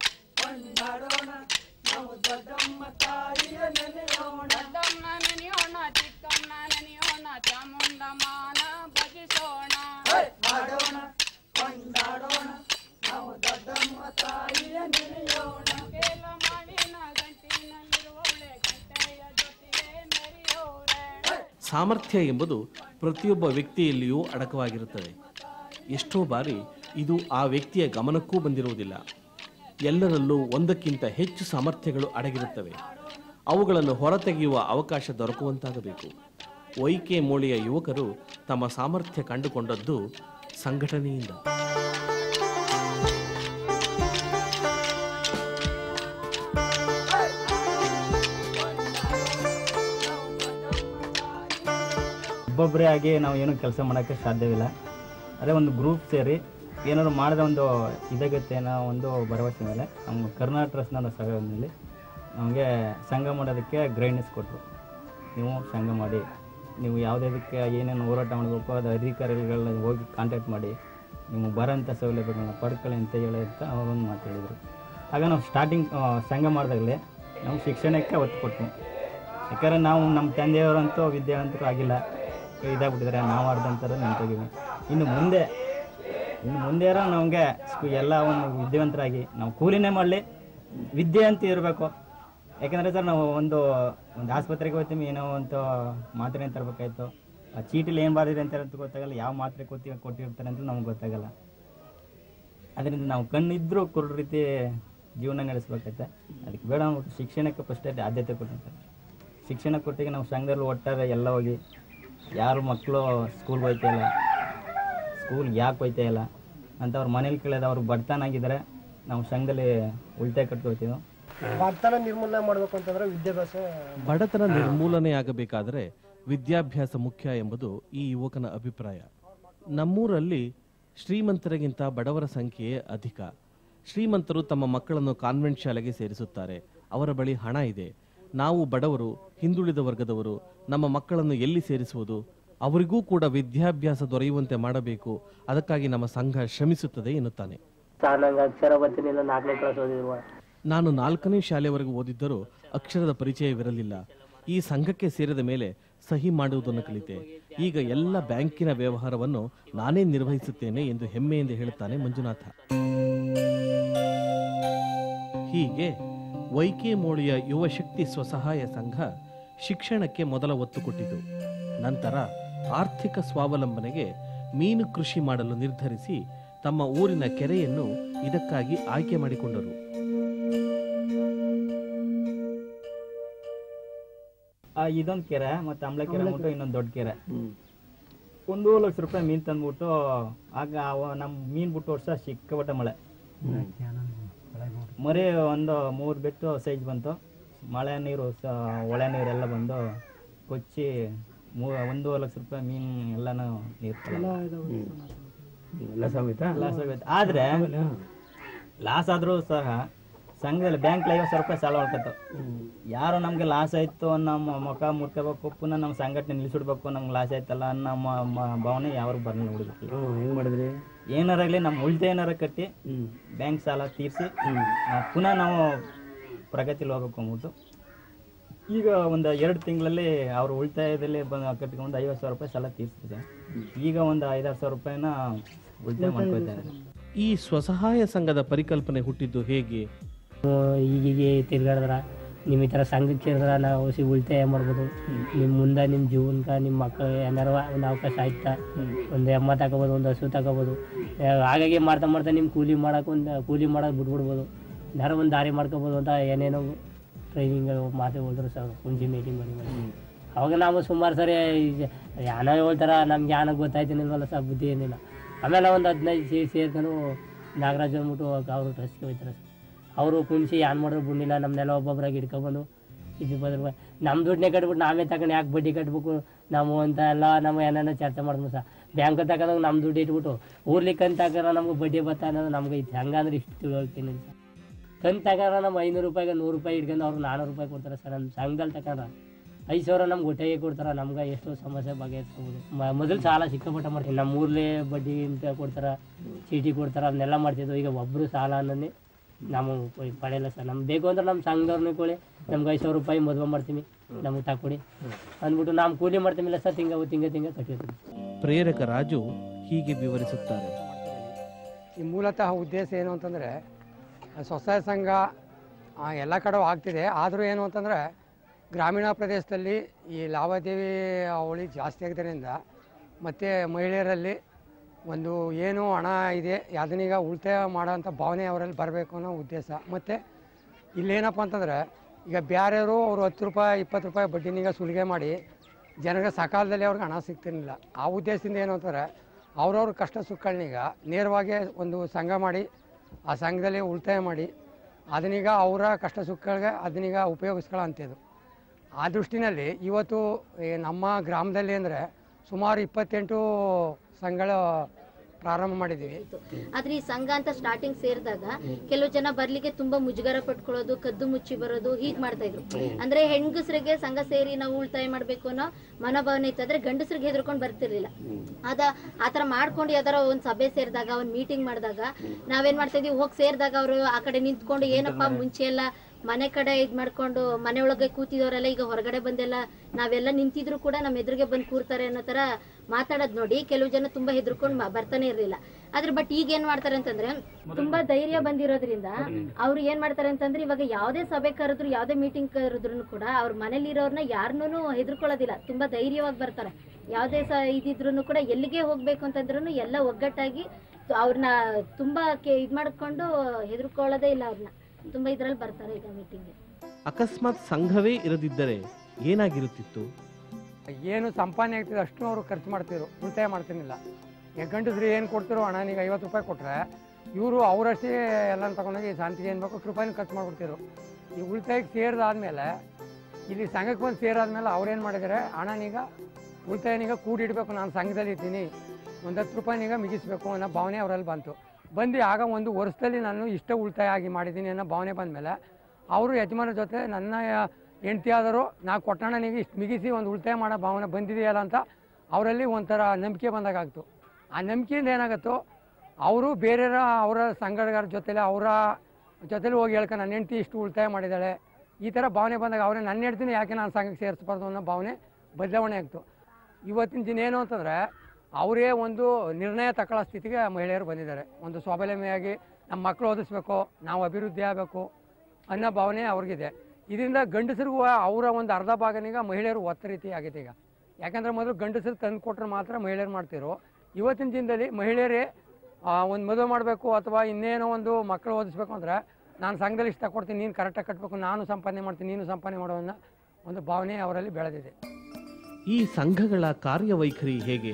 ದೊಡ್ಡಮ್ಮ ನೆನೆಯೋಣ ಚಿಕ್ಕಮ್ಮ ನೆನೆಯೋಣ ಚಾಮುಂಡಮ್ಮನ ಭಜಿಸೋಣ ಮಾಡೋಣ ಕೊಂಡಾಡೋಣ ನಾವು ದೊಡ್ಡಮ್ಮ ತಾಯಿಯ ನೆನೆಯೋಣ ಕೇಲ ಮಾಡಿನ ಗಂಟಿನಲ್ಲಿರುವವಳೆ ಗಂಟೆಯ ಜೊತೆಗೆ ಮೆರೆಯೋರೆ ಸಾಮರ್ಥ್ಯ ಎಂಬುದು ಪ್ರತಿಯೊಬ್ಬ ವ್ಯಕ್ತಿಯಲ್ಲಿಯೂ ಅಡಕವಾಗಿರುತ್ತದೆ ಎಷ್ಟೋ ಬಾರಿ ಇದು ಆ ವ್ಯಕ್ತಿಯ ಗಮನಕ್ಕೂ ಬಂದಿರುವುದಿಲ್ಲ ಎಲ್ಲರಲ್ಲೂ ಒಂದಕ್ಕಿಂತ ಹೆಚ್ಚು ಸಾಮರ್ಥ್ಯಗಳು ಅಡಗಿರುತ್ತವೆ ಅವುಗಳನ್ನು ಹೊರತೆಗೆಯುವ ಅವಕಾಶ ದೊರಕುವಂತಾಗಬೇಕು ವೈಕೆ ಮೋಳಿಯ ಯುವಕರು ತಮ್ಮ ಸಾಮರ್ಥ್ಯ ಕಂಡುಕೊಂಡದ್ದು ಸಂಘಟನೆಯಿಂದ ಒಬ್ಬೊಬ್ಬರೇ ಆಗಿ ನಾವು ಏನು ಕೆಲಸ ಮಾಡೋಕ್ಕೆ ಸಾಧ್ಯವಿಲ್ಲ ಅದೇ ಒಂದು ಗ್ರೂಪ್ ಸೇರಿ ಏನಾದ್ರು ಮಾಡಿದ ಒಂದು ಇದಾಗುತ್ತೆ ಅನ್ನೋ ಒಂದು ಭರವಸೆ ಮೇಲೆ ನಮ್ಮ ಕರ್ನಾಟಕ ಟ್ರಸ್ಟ್ನ ಸಹಯೋಗದಲ್ಲಿ ನಮಗೆ ಸಂಘ ಮಾಡೋದಕ್ಕೆ ಗೈಡೆನ್ಸ್ ಕೊಟ್ಟರು ನೀವು ಸಂಘ ಮಾಡಿ ನೀವು ಯಾವುದಕ್ಕೆ ಏನೇನು ಹೋರಾಟ ಮಾಡಬೇಕು ಅದು ಅಧಿಕಾರಿಗಳನ್ನ ಹೋಗಿ ಕಾಂಟ್ಯಾಕ್ಟ್ ಮಾಡಿ ನೀವು ಬರೋಂಥ ಸೌಲಭ್ಯಗಳನ್ನ ಪಡ್ಕೊಳ್ಳಿ ಅಂತ ಹೇಳಿ ಅಂತ ಅವರೊಂದು ಮಾತು ಹೇಳಿದರು ಆಗ ನಾವು ಸ್ಟಾರ್ಟಿಂಗ್ ಸಂಘ ಮಾಡಿದಾಗಲೇ ನಾವು ಶಿಕ್ಷಣಕ್ಕೆ ಒತ್ತು ಕೊಡ್ತೀವಿ ಯಾಕಂದರೆ ನಾವು ನಮ್ಮ ತಂದೆಯವರಂತೂ ವಿದ್ಯಾವಂತರು ಆಗಿಲ್ಲ ಇದಾಗ್ಬಿಟ್ಟಿದ್ದಾರೆ ನಾವು ಆಡ್ದಂಥದ್ದು ನಿಂತೋಗಿವಿ ಇನ್ನು ಮುಂದೆ ಇನ್ನು ಮುಂದೆ ನಮಗೆ ಎಲ್ಲ ಒಂದು ವಿದ್ಯಾವಂತರಾಗಿ ನಾವು ಕೂಲಿನೇ ಮಾಡಲಿ ವಿದ್ಯೆ ಅಂತ ಇರಬೇಕು ಯಾಕಂದರೆ ಸರ್ ನಾವು ಒಂದು ಒಂದು ಆಸ್ಪತ್ರೆಗೆ ಹೋಗ್ತೀವಿ ಏನೋ ಒಂದು ಮಾತ್ರೆ ತರಬೇಕಾಯ್ತು ಆ ಚೀಟಿಲಿ ಏನು ಬಾರಿದೆ ಅಂತ ಅಂತ ಗೊತ್ತಾಗಲ್ಲ ಯಾವ ಮಾತ್ರೆ ಕೊತ್ತಿ ಕೊಟ್ಟಿರ್ತಾರೆ ಅಂತ ನಮ್ಗೆ ಗೊತ್ತಾಗಲ್ಲ ಅದರಿಂದ ನಾವು ಕಣ್ಣಿದ್ರೂ ಕುರುಡ ರೀತಿ ಜೀವನ ನಡೆಸ್ಬೇಕೈತೆ ಅದಕ್ಕೆ ಬೇಡ ಅಂದ್ಬಿಟ್ಟು ಶಿಕ್ಷಣಕ್ಕೆ ಫಸ್ಟ್ ಆದ್ಯತೆ ಕೊಟ್ಟಿರ್ತಾರೆ ಶಿಕ್ಷಣ ಕೊಟ್ಟಿಗೆ ನಾವು ಸಂಘದಲ್ಲಿ ಒಟ್ಟಾರೆ ಎಲ್ಲ ಹೋಗಿ ಯಾರು ಮಕ್ಕಳು ಸ್ಕೂಲ್ಗೆ ಹೋಯ್ತಾ ಇಲ್ಲ ಸ್ಕೂಲ್ ಯಾಕೆ ಹೋಯ್ತಾ ಇಲ್ಲ ಅಂತ ಅವ್ರ ಮನೇಲಿ ಕೇಳಿದ ಅವ್ರು ಬಡತನ ಆಗಿದ್ದಾರೆ ನಾವು ಸಂಘದಲ್ಲಿ ಉಳಿತಾಯ ಕಟ್ಕೊಳ್ತೀವಿ ಬಡತನ ನಿರ್ಮೂಲನೆ ಮಾಡಬೇಕು ಅಂತಂದ್ರೆ ವಿದ್ಯಾಭ್ಯಾಸ ಬಡತನ ನಿರ್ಮೂಲನೆಯಾಗಬೇಕಾದರೆ ವಿದ್ಯಾಭ್ಯಾಸ ಮುಖ್ಯ ಎಂಬುದು ಈ ಯುವಕನ ಅಭಿಪ್ರಾಯ ನಮ್ಮೂರಲ್ಲಿ ಶ್ರೀಮಂತರಿಗಿಂತ ಬಡವರ ಸಂಖ್ಯೆಯೇ ಅಧಿಕ ಶ್ರೀಮಂತರು ತಮ್ಮ ಮಕ್ಕಳನ್ನು ಕಾನ್ವೆಂಟ್ ಶಾಲೆಗೆ ಸೇರಿಸುತ್ತಾರೆ ಅವರ ಬಳಿ ಹಣ ಇದೆ ನಾವು ಬಡವರು ಹಿಂದುಳಿದ ವರ್ಗದವರು ನಮ್ಮ ಮಕ್ಕಳನ್ನು ಎಲ್ಲಿ ಸೇರಿಸುವುದು ಅವರಿಗೂ ಕೂಡ ವಿದ್ಯಾಭ್ಯಾಸ ದೊರೆಯುವಂತೆ ಮಾಡಬೇಕು ಅದಕ್ಕಾಗಿ ನಮ್ಮ ಸಂಘ ಶ್ರಮಿಸುತ್ತದೆ ಎನ್ನುತ್ತಾನೆ ಸರ್ ನಂಗೆ ಅಕ್ಷರ ಬರ್ತಿರ್ಲಿಲ್ಲ ನಾಲ್ಕನೇ ಕ್ಲಾಸ್ ಓದಿರುವ ನಾನು ನಾಲ್ಕನೇ ಶಾಲೆವರೆಗೂ ಓದಿದ್ದರೂ ಅಕ್ಷರದ ಪರಿಚಯವಿರಲಿಲ್ಲ ಈ ಸಂಘಕ್ಕೆ ಸೇರಿದ ಮೇಲೆ ಸಹಿ ಮಾಡುವುದನ್ನು ಕಲಿತೆ ಈಗ ಎಲ್ಲ ಬ್ಯಾಂಕಿನ ವ್ಯವಹಾರವನ್ನು ನಾನೇ ನಿರ್ವಹಿಸುತ್ತೇನೆ ಎಂದು ಹೆಮ್ಮೆಯಿಂದ ಹೇಳುತ್ತಾನೆ ಮಂಜುನಾಥ ಹೀಗೆ ವೈಕೆ ಮೋಳಿಯ ಯುವ ಶಕ್ತಿ ಸ್ವಸಹಾಯ ಸಂಘ ಶಿಕ್ಷಣಕ್ಕೆ ಮೊದಲ ಒತ್ತು ಕೊಟ್ಟಿತು ನಂತರ ಆರ್ಥಿಕ ಸ್ವಾವಲಂಬನೆಗೆ ಮೀನು ಕೃಷಿ ಮಾಡಲು ನಿರ್ಧರಿಸಿ ತಮ್ಮ ಊರಿನ ಕೆರೆಯನ್ನು ಇದಕ್ಕಾಗಿ ಆಯ್ಕೆ ಮಾಡಿಕೊಂಡರು ಆ, ಇದೊಂದು ಕೆರೆ ಮತ್ತೆ ಅಮ್ಲ ಕೆರೆ ಅಂದ್ಬಿಟ್ಟು ಇನ್ನೊಂದು ದೊಡ್ಡ ಕೆರೆ ಒಂದು ಲಕ್ಷ ರೂಪಾಯಿ ಮೀನ್ ತಂದ್ಬಿಟ್ಟು ಆಗ ಅವ- ನಮ್ ಮೀನ್ ಬಿಟ್ಟು ವರ್ಷ ಸಿಕ್ಕಾಪಟ್ಟೆ ಮಳೆ ಮರಿ ಒಂದು ಮೂರು ಬಿಟ್ಟು ಸೈಜ್ ಬಂತು ಮಳೆ ನೀರು ಸ- ಒಳೆ ನೀರೆಲ್ಲ ಬಂದು ಕೊಚ್ಚಿ ಮೂ ಒಂದು ಲಕ್ಷ ರೂಪಾಯಿ ಮೀನ್ ಎಲ್ಲಾನು ನೀರು ಲಾಸ್ ಆಗೋಯ್ತಾ ಲಾಸ್ ಆಗೋಯ್ತು ಆದ್ರೆ ಲಾಸ್ ಆದ್ರೂ ಸಹ ಸಂಘದಲ್ಲಿ ಬ್ಯಾಂಕ್ ಐವತ್ತು ಸಾವಿರ ರೂಪಾಯಿ ಸಾಲ ಹೊಡ್ಕತ್ತು ಯಾರು ನಮ್ಗೆ ಲಾಸ್ ಆಯ್ತು ನಮ್ಮ ಮುಖ ಮುಟ್ಕೋಬೇಕು ಪುನಃ ನಮ್ಮ ಸಂಘಟನೆ ನಿಲ್ಲಿಸಿಡ್ಬೇಕು ನಮ್ಗೆ ಲಾಸ್ ಆಯ್ತಲ್ಲ ಅನ್ನೋ ನಮ್ಮ ಮ- ಭಾವನೆ ಯಾರು ಬರಲ್ಲ ಹುಡುಗಕ್ಕೆ ಹೆಂಗ್ ಮಾಡಿದ್ರಿ ಏನಾರಾಗ್ಲಿ ನಮ್ಮ ಉಳಿತಾಯ ಏನಾರ ಕಟ್ಟಿ ಬ್ಯಾಂಕ್ ಸಾಲ ತೀರಿಸಿ ಪುನಃ ನಾವು ಪ್ರಗತಿಲಿ ಹೋಗ್ಬೇಕು ಅಂದ್ಬಿಟ್ಟು ಈಗ ಒಂದು ಎರಡು ತಿಂಗಳಲ್ಲಿ ಅವ್ರ ಉಳಿತಾಯದಲ್ಲಿ ಬಂದು ಕಟ್ಕೊಂಡು ಐವತ್ತು ಸಾವಿರ ರೂಪಾಯಿ ಸಾಲ ತೀರಿಸಿದೆ ಈಗ ಒಂದು ಐದಾರು ಸಾವಿರ ರೂಪಾಯಿನ ಉಳಿತಾಯ ಮಾಡ್ಕೊಳ್ತಾರೆ ಈ ಸ್ವಸಹಾಯ ಸಂಘದ ಪರಿಕಲ್ಪನೆ ಹುಟ್ಟಿದ್ದು ಹೇಗೆ ಈಗೀಗೆ ತಿರ್ಗಾಡಿದ್ರ ನಿಮ್ಮ ಈ ಥರ ಸಂಘಕ್ಕೆ ಸೇರಿದ್ರೆ ನಾವು ಸಿ ಉಳಿತಾಯ ಮಾಡ್ಬೋದು ನಿಮ್ಮ ಮುಂದೆ ನಿಮ್ಮ ಜೀವನಕ್ಕೆ ನಿಮ್ಮ ಮಕ್ಕಳು ಏನಾರು ಒಂದು ಅವಕಾಶ ಆಯ್ತಾ ಒಂದು ಎಮ್ಮ ತಗೋಬೋದು ಒಂದು ಹಸು ತಗೋಬೋದು ಆ, ಹಾಗಾಗಿ ಮಾಡ್ತಾ ಮಾಡ್ತಾ ನಿಮ್ಮ ಕೂಲಿ ಮಾಡೋಕೆ ಒಂದು ಕೂಲಿ ಮಾಡೋದು ಬಿಟ್ಬಿಡ್ಬೋದು ಏನಾರು ಒಂದು ದಾರಿ ಮಾಡ್ಕೋಬೋದು ಅಂತ ಏನೇನೋ ಟ್ರೈನಿಂಗ್ ಮಾತು ಹೇಳಿದ್ರು ಸರ್ ಮುಂಚೆ ಮೀಟಿಂಗ್ ಮಾಡಿ ಮಾಡಿ ಅವಾಗ ನಾವು ಸುಮಾರು ಸರಿ ಯಾನೋ ಹೇಳ್ತಾರ ನಮ್ಗೆ ಯಾನ ಗೊತ್ತಾಯ್ತಿನಿಲ್ವಲ್ಲ ಸರ್ ಬುದ್ಧಿ ಏನಿಲ್ಲ ಆಮೇಲೆ ಒಂದು ಹದಿನೈದು ಸೇರಿ ಸೇರ್ಕೊಂಡು ನಾಗರಾಜ್ ಅಂದ್ಬಿಟ್ಟು ಅವರು ಟ್ರಸ್ಟ್ಗೆ ಹೋಯ್ತಾರೆ ಸರ್ ಅವರು ಕುಣಿಸಿ ಯಾನ್ ಮಾಡಿದ್ರು ಬಿಡ್ಲಿಲ್ಲ ನಮ್ಮನ್ನೆಲ್ಲ ಒಬ್ಬೊಬ್ಬರಾಗಿ ಹಿಡ್ಕೊಬಂದು ಇಪ್ಪತ್ತು ರೂಪಾಯಿ ನಮ್ಮ ದುಡ್ಡನ್ನೇ ಕಟ್ಬಿಟ್ಟು ನಾವೇ ತಗೊಂಡು ಯಾಕೆ ಬಡ್ಡಿ ಕಟ್ಬೇಕು ನಾವು ಅಂತ ಎಲ್ಲ ನಮ್ಮ ಏನೇನೋ ಚರ್ಚೆ ಮಾಡಿದ್ವು ಸರ್ ಬ್ಯಾಂಕ್ ತಗೊಂಡಾಗ ನಮ್ಮ ದುಡ್ಡು ಇಟ್ಬಿಟ್ಟು ಊರ್ಲಿಕ್ಕೆ ಅಂತ ತಗೊಂಡ್ರೆ ನಮ್ಗೆ ಬಡ್ಡಿ ಬತ್ತ ಅನ್ನೋದು ನಮ್ಗೆ ಐತೆ ಹಂಗಂದ್ರೆ ಇಷ್ಟು ತಿಳ್ಕೊಳ್ತೀನಿ ಸರ್ ಕಂತು ತಗೊಂಡ್ರೆ ನಮ್ಮ ಐನೂರು ರೂಪಾಯಿಗೆ ನೂರು ರೂಪಾಯಿ ಇಟ್ಕೊಂಡು ಅವ್ರು ನಾನ್ನೂರು ರೂಪಾಯಿ ಕೊಡ್ತಾರೆ ಸರ್ ನಮ್ಮ ಸಂಘದಲ್ಲಿ ತಗೊಂಡ್ರೆ ಐದು ಸಾವಿರ ನಮ್ಗೆ ಹೊಟ್ಟೆಗೆ ಕೊಡ್ತಾರೆ ನಮ್ಗೆ ಎಷ್ಟೋ ಸಮಸ್ಯೆ ಬಗೆಹರಿಸ್ಬೋದು ಮೊದಲು ಸಾಲ ಸಿಕ್ಕಾಪಟ್ಟೆ ಮಾಡ್ತೀವಿ ನಮ್ಮ ಊರ್ಲೇ ಬಡ್ಡಿ ಅಂತ ಕೊಡ್ತಾರೆ ಚೀಟಿ ಕೊಡ್ತಾರೆ ಅದನ್ನೆಲ್ಲ ಮಾಡ್ತಿದ್ವು ಈಗ ಒಬ್ಬರು ಸಾಲ ಅನ್ನೋದೇ ನಾವು ಪ- ಪಡೆಯಲ್ಲ ಸರ್ ನಮ್ಗೆ ಬೇಕು ಅಂದ್ರೆ ನಮ್ಮ ಸಂಘದವ್ರನ್ನ ಕೊಡಿ ನಮ್ಗೆ ಐದು ಸಾವಿರ ರೂಪಾಯಿ ಮದುವೆ ಮಾಡ್ತೀನಿ ನಮಗೆ ತಗೊಡಿ ಅಂದ್ಬಿಟ್ಟು ನಾವು ಕೂಲಿ ಮಾಡ್ತೀವಿಲ್ಲ ಸರ್ ತಿಂಗ ತಿಂಗ ತಿಂಗ ಕಟ್ಟಿರ್ತೀವಿ ಪ್ರೇರಕ ರಾಜು ಹೀಗೆ ವಿವರಿಸುತ್ತಾರೆ ಈ ಮೂಲತಃ ಉದ್ದೇಶ ಏನು ಅಂತಂದರೆ ಸ್ವಸಹಾಯ ಸಂಘ ಆ, ಎಲ್ಲ ಕಡೆ ಆಗ್ತಿದೆ ಆದರೂ ಏನು ಅಂತಂದರೆ ಗ್ರಾಮೀಣ ಪ್ರದೇಶದಲ್ಲಿ ಈ ಲಾವಾದೇವಿ ಅವಳಿ ಜಾಸ್ತಿ ಆಗಿದ್ದರಿಂದ ಮತ್ತು ಮಹಿಳೆಯರಲ್ಲಿ ಒಂದು ಏನು ಹಣ ಇದೆ ಅದನ್ನೀಗ ಉಳಿತಾಯ ಮಾಡೋಂಥ ಭಾವನೆ ಅವರಲ್ಲಿ ಬರಬೇಕು ಅನ್ನೋ ಉದ್ದೇಶ ಮತ್ತು ಇಲ್ಲೇನಪ್ಪ ಅಂತಂದರೆ ಈಗ ಬ್ಯಾರೆಯವರು ಅವರು ಹತ್ತು ರೂಪಾಯಿ ಇಪ್ಪತ್ತು ರೂಪಾಯಿ ಬಡ್ಡಿನೀಗ ಸುಲಿಗೆ ಮಾಡಿ ಜನರಿಗೆ ಸಕಾಲದಲ್ಲಿ ಅವ್ರಿಗೆ ಹಣ ಸಿಗ್ತಿರ್ಲಿಲ್ಲ ಆ ಉದ್ದೇಶದಿಂದ ಏನು ಅಂತಾರೆ ಅವ್ರವ್ರ ಕಷ್ಟ ಸುಖಗಳನ್ನೀಗ ನೇರವಾಗಿ ಒಂದು ಸಂಘ ಮಾಡಿ ಆ ಸಂಘದಲ್ಲಿ ಉಳಿತಾಯ ಮಾಡಿ ಅದನ್ನೀಗ ಅವರ ಕಷ್ಟ ಸುಖಗಳಿಗೆ ಅದನ್ನೀಗ ಉಪಯೋಗಿಸ್ಕೊಳ್ಳೋ ಅಂಥದ್ದು ಆ ದೃಷ್ಟಿನಲ್ಲಿ ಇವತ್ತು ಈ ನಮ್ಮ ಗ್ರಾಮದಲ್ಲಿ ಅಂದರೆ ಸುಮಾರು ಇಪ್ಪತ್ತೆಂಟು ಸಂಘಗಳ ಪ್ರಾರಂಭ ಮಾಡಿದ್ದೀವಿ ಆದ್ರೆ ಈ ಸಂಘ ಅಂತ ಸ್ಟಾರ್ಟಿಂಗ್ ಸೇರಿದಾಗ ಕೆಲವು ಜನ ಬರ್ಲಿಕ್ಕೆ ತುಂಬಾ ಮುಜುಗರ ಪಟ್ಕೊಳ್ಳೋದು ಕದ್ದು ಮುಚ್ಚಿ ಬರೋದು ಹೀಗ್ ಮಾಡ್ತಾ ಇದ್ರು ಅಂದ್ರೆ ಹೆಂಗಸರಿಗೆ ಸಂಘ ಸೇರಿ ನಾವು ಉಳಿತಾಯ ಮಾಡ್ಬೇಕು ಅನ್ನೋ ಮನೋಭಾವನೆ ಇತ್ತು ಆದ್ರೆ ಗಂಡಸರಿಗೆ ಹೆದರ್ಕೊಂಡು ಬರ್ತಿರ್ಲಿಲ್ಲ ಅದ ಆತರ ಮಾಡ್ಕೊಂಡು ಯಾವ್ದಾರ ಒಂದ್ ಸಭೆ ಸೇರಿದಾಗ ಒಂದ್ ಮೀಟಿಂಗ್ ಮಾಡಿದಾಗ ನಾವೇನ್ ಮಾಡ್ತಾ ಇದೀವಿ ಹೋಗಿ ಸೇರಿದಾಗ ಅವರು ಆ ಕಡೆ ನಿಂತ್ಕೊಂಡು ಏನಪ್ಪಾ ಮುಂಚೆ ಎಲ್ಲ ಮನೆ ಕಡೆ ಇದ್ ಮಾಡ್ಕೊಂಡು ಮನೆ ಒಳಗೆ ಕೂತಿದವರೆಲ್ಲ ಈಗ ಹೊರಗಡೆ ಬಂದೆಲ್ಲ ನಾವೆಲ್ಲ ನಿಂತಿದ್ರು ಕೂಡ ನಮ್ಮ ಎದುರಿಗೆ ಬಂದು ಕೂರ್ತಾರೆ ಅನ್ನೋ ತರ ಮಾತಾಡೋದ್ ನೋಡಿ ಕೆಲವು ಜನ ತುಂಬಾ ಹೆದರ್ಕೊಂಡು ಮ- ಬರ್ತಾನೆ ಇರ್ಲಿಲ್ಲ ಆದ್ರೆ ಬಟ್ ಈಗ ಏನ್ ಮಾಡ್ತಾರೆ ಅಂತಂದ್ರೆ ತುಂಬಾ ಧೈರ್ಯ ಬಂದಿರೋದ್ರಿಂದ ಅವ್ರು ಏನ್ ಮಾಡ್ತಾರೆ ಅಂತಂದ್ರೆ ಇವಾಗ ಯಾವ್ದೇ ಸಭೆ ಕರೆದ್ರು ಯಾವ್ದೇ ಮೀಟಿಂಗ್ ಕರೆದ್ರು ಕೂಡ ಅವ್ರ ಮನೇಲಿ ಇರೋರ್ನ ಯಾರನ್ನೂ ಹೆದರ್ಕೊಳ್ಳೋದಿಲ್ಲ ತುಂಬಾ ಧೈರ್ಯವಾಗಿ ಬರ್ತಾರೆ ಯಾವ್ದೇ ಸ ಇದಿದ್ರು ಕೂಡ ಎಲ್ಲಿಗೆ ಹೋಗ್ಬೇಕು ಅಂತಂದ್ರೂ ಎಲ್ಲ ಒಗ್ಗಟ್ಟಾಗಿ ಅವ್ರನ್ನ ತುಂಬಾ ಕೆ- ಇದ್ ಮಾಡ್ಕೊಂಡು ಹೆದರ್ಕೊಳ್ಳೋದೇ ಇಲ್ಲ ಅವ್ರನ್ನ ತುಂಬಾ ಇದ್ರಲ್ಲಿ ಬರ್ತಾರೆ ಈಗ ಮೀಟಿಂಗ್ಗೆ ಅಕಸ್ಮಾತ್ ಸಂಘವೇ ಇರದಿದ್ದರೆ ಏನಾಗಿರುತ್ತಿತ್ತು ಏನು ಸಂಪಾದನೆ ಆಗ್ತಿದೆ ಅಷ್ಟು ಅವರು ಖರ್ಚು ಮಾಡ್ತಿದ್ರು ಉಳಿತಾಯ ಮಾಡ್ತಿರ್ಲಿಲ್ಲ ಈಗ ಗಂಡಸ್ರು ಏನು ಕೊಡ್ತಿರೋ ಹಣ ನೀವು ಐವತ್ತು ರೂಪಾಯಿ ಕೊಟ್ಟರೆ ಇವರು ಅವರಷ್ಟೇ ಎಲ್ಲ ತಗೊಂಡೋಗಿ ಶಾಂತಿಗೆ ಏನು ಬೇಕು ರೂಪಾಯಿನ ಖರ್ಚು ಮಾಡ್ಬಿಡ್ತಿದ್ರು ಈ ಉಳಿತಾಯಕ್ಕೆ ಸೇರಿದಾದ್ಮೇಲೆ ಇಲ್ಲಿ ಸಂಘಕ್ಕೆ ಬಂದು ಸೇರಾದ್ಮೇಲೆ ಅವ್ರೇನು ಮಾಡಿದ್ದಾರೆ ಹಣನೀಗ ಉಳಿತಾಯನೀಗ ಕೂಡಿಡಬೇಕು ನಾನು ಸಂಘದಲ್ಲಿ ಇದ್ದೀನಿ ಒಂದು ಹತ್ತು ರೂಪಾಯಿನೀಗ ಮಿಗಿಸ್ಬೇಕು ಅನ್ನೋ ಭಾವನೆ ಅವರಲ್ಲಿ ಬಂತು ಬಂದು ಆಗ ಒಂದು ವರ್ಷದಲ್ಲಿ ನಾನು ಇಷ್ಟ ಉಳಿತಾಯ ಆಗಿ ಮಾಡಿದ್ದೀನಿ ಅನ್ನೋ ಭಾವನೆ ಬಂದಮೇಲೆ ಅವರು ಯಜಮಾನ ಜೊತೆ ನನ್ನ ಹೆಂಡತಿ ಆದರೂ ನಾ ಕೊಟ್ಟಣನಿಗೆ ಇಷ್ಟು ಮಿಗಿಸಿ ಒಂದು ಉಳಿತಾಯ ಮಾಡೋ ಭಾವನೆ ಬಂದಿದೆಯಲ್ಲ ಅಂತ ಅವರಲ್ಲಿ ಒಂಥರ ನಂಬಿಕೆ ಬಂದಾಗಾಗ್ತು ಆ ನಂಬಿಕೆಯಿಂದ ಏನಾಗುತ್ತೋ ಅವರು ಬೇರೆಯವರ ಅವರ ಸಂಘಟಕರ ಜೊತೆಲೆ ಅವರ ಜೊತೆಲಿ ಹೋಗಿ ಹೇಳ್ಕ ನನ್ನ ಹೆಂಡತಿ ಇಷ್ಟು ಉಳಿತಾಯ ಮಾಡಿದ್ದಾಳೆ ಈ ಥರ ಭಾವನೆ ಬಂದಾಗ ಅವರೇ ನನ್ನ ಹೆಂಡ್ತಿನ ಯಾಕೆ ನಾನು ಸಂಘಕ್ಕೆ ಸೇರಿಸ್ಬಾರ್ದು ಅನ್ನೋ ಭಾವನೆ ಬದಲಾವಣೆ ಆಗ್ತು ಇವತ್ತಿನ ದಿನ ಏನು ಅಂತಂದರೆ ಅವರೇ ಒಂದು ನಿರ್ಣಯ ತಗೊಳ್ಳೋ ಸ್ಥಿತಿಗೆ ಮಹಿಳೆಯರು ಬಂದಿದ್ದಾರೆ ಒಂದು ಸ್ವಾವಲಂಬಿಯಾಗಿ ನಮ್ಮ ಮಕ್ಕಳು ಓದಿಸ್ಬೇಕು ನಾವು ಅಭಿವೃದ್ಧಿ ಆಗಬೇಕು ಅನ್ನೋ ಭಾವನೆ ಅವ್ರಿಗಿದೆ ಇದರಿಂದ ಗಂಡಸರಿಗೂ ಅವರ ಒಂದು ಅರ್ಧ ಭಾಗನೀಗ ಮಹಿಳೆಯರು ಒತ್ತ ರೀತಿ ಆಗಿದೆ ಈಗ ಯಾಕಂದರೆ ಮೊದಲು ಗಂಡಸರು ತಂದು ಕೊಟ್ಟರೆ ಮಾತ್ರ ಮಹಿಳೆಯರು ಮಾಡ್ತಿರೋ ಇವತ್ತಿನ ದಿನದಲ್ಲಿ ಮಹಿಳೆಯರೇ ಒಂದು ಮದುವೆ ಮಾಡಬೇಕು ಅಥವಾ ಇನ್ನೇನೋ ಒಂದು ಮಕ್ಕಳು ಓದಿಸ್ಬೇಕು ಅಂದರೆ ನಾನು ಸಂಘದಲ್ಲಿ ಇಷ್ಟ ಕೊಡ್ತೀನಿ ನೀನು ಕರೆಕ್ಟಾಗಿ ಕಟ್ಟಬೇಕು ನಾನು ಸಂಪಾದನೆ ಮಾಡ್ತೀನಿ ನೀನು ಸಂಪಾದನೆ ಮಾಡೋ ಅನ್ನೋ ಒಂದು ಭಾವನೆ ಅವರಲ್ಲಿ ಬೆಳೆದಿದೆ ಈ ಸಂಘಗಳ ಕಾರ್ಯವೈಖರಿ ಹೇಗೆ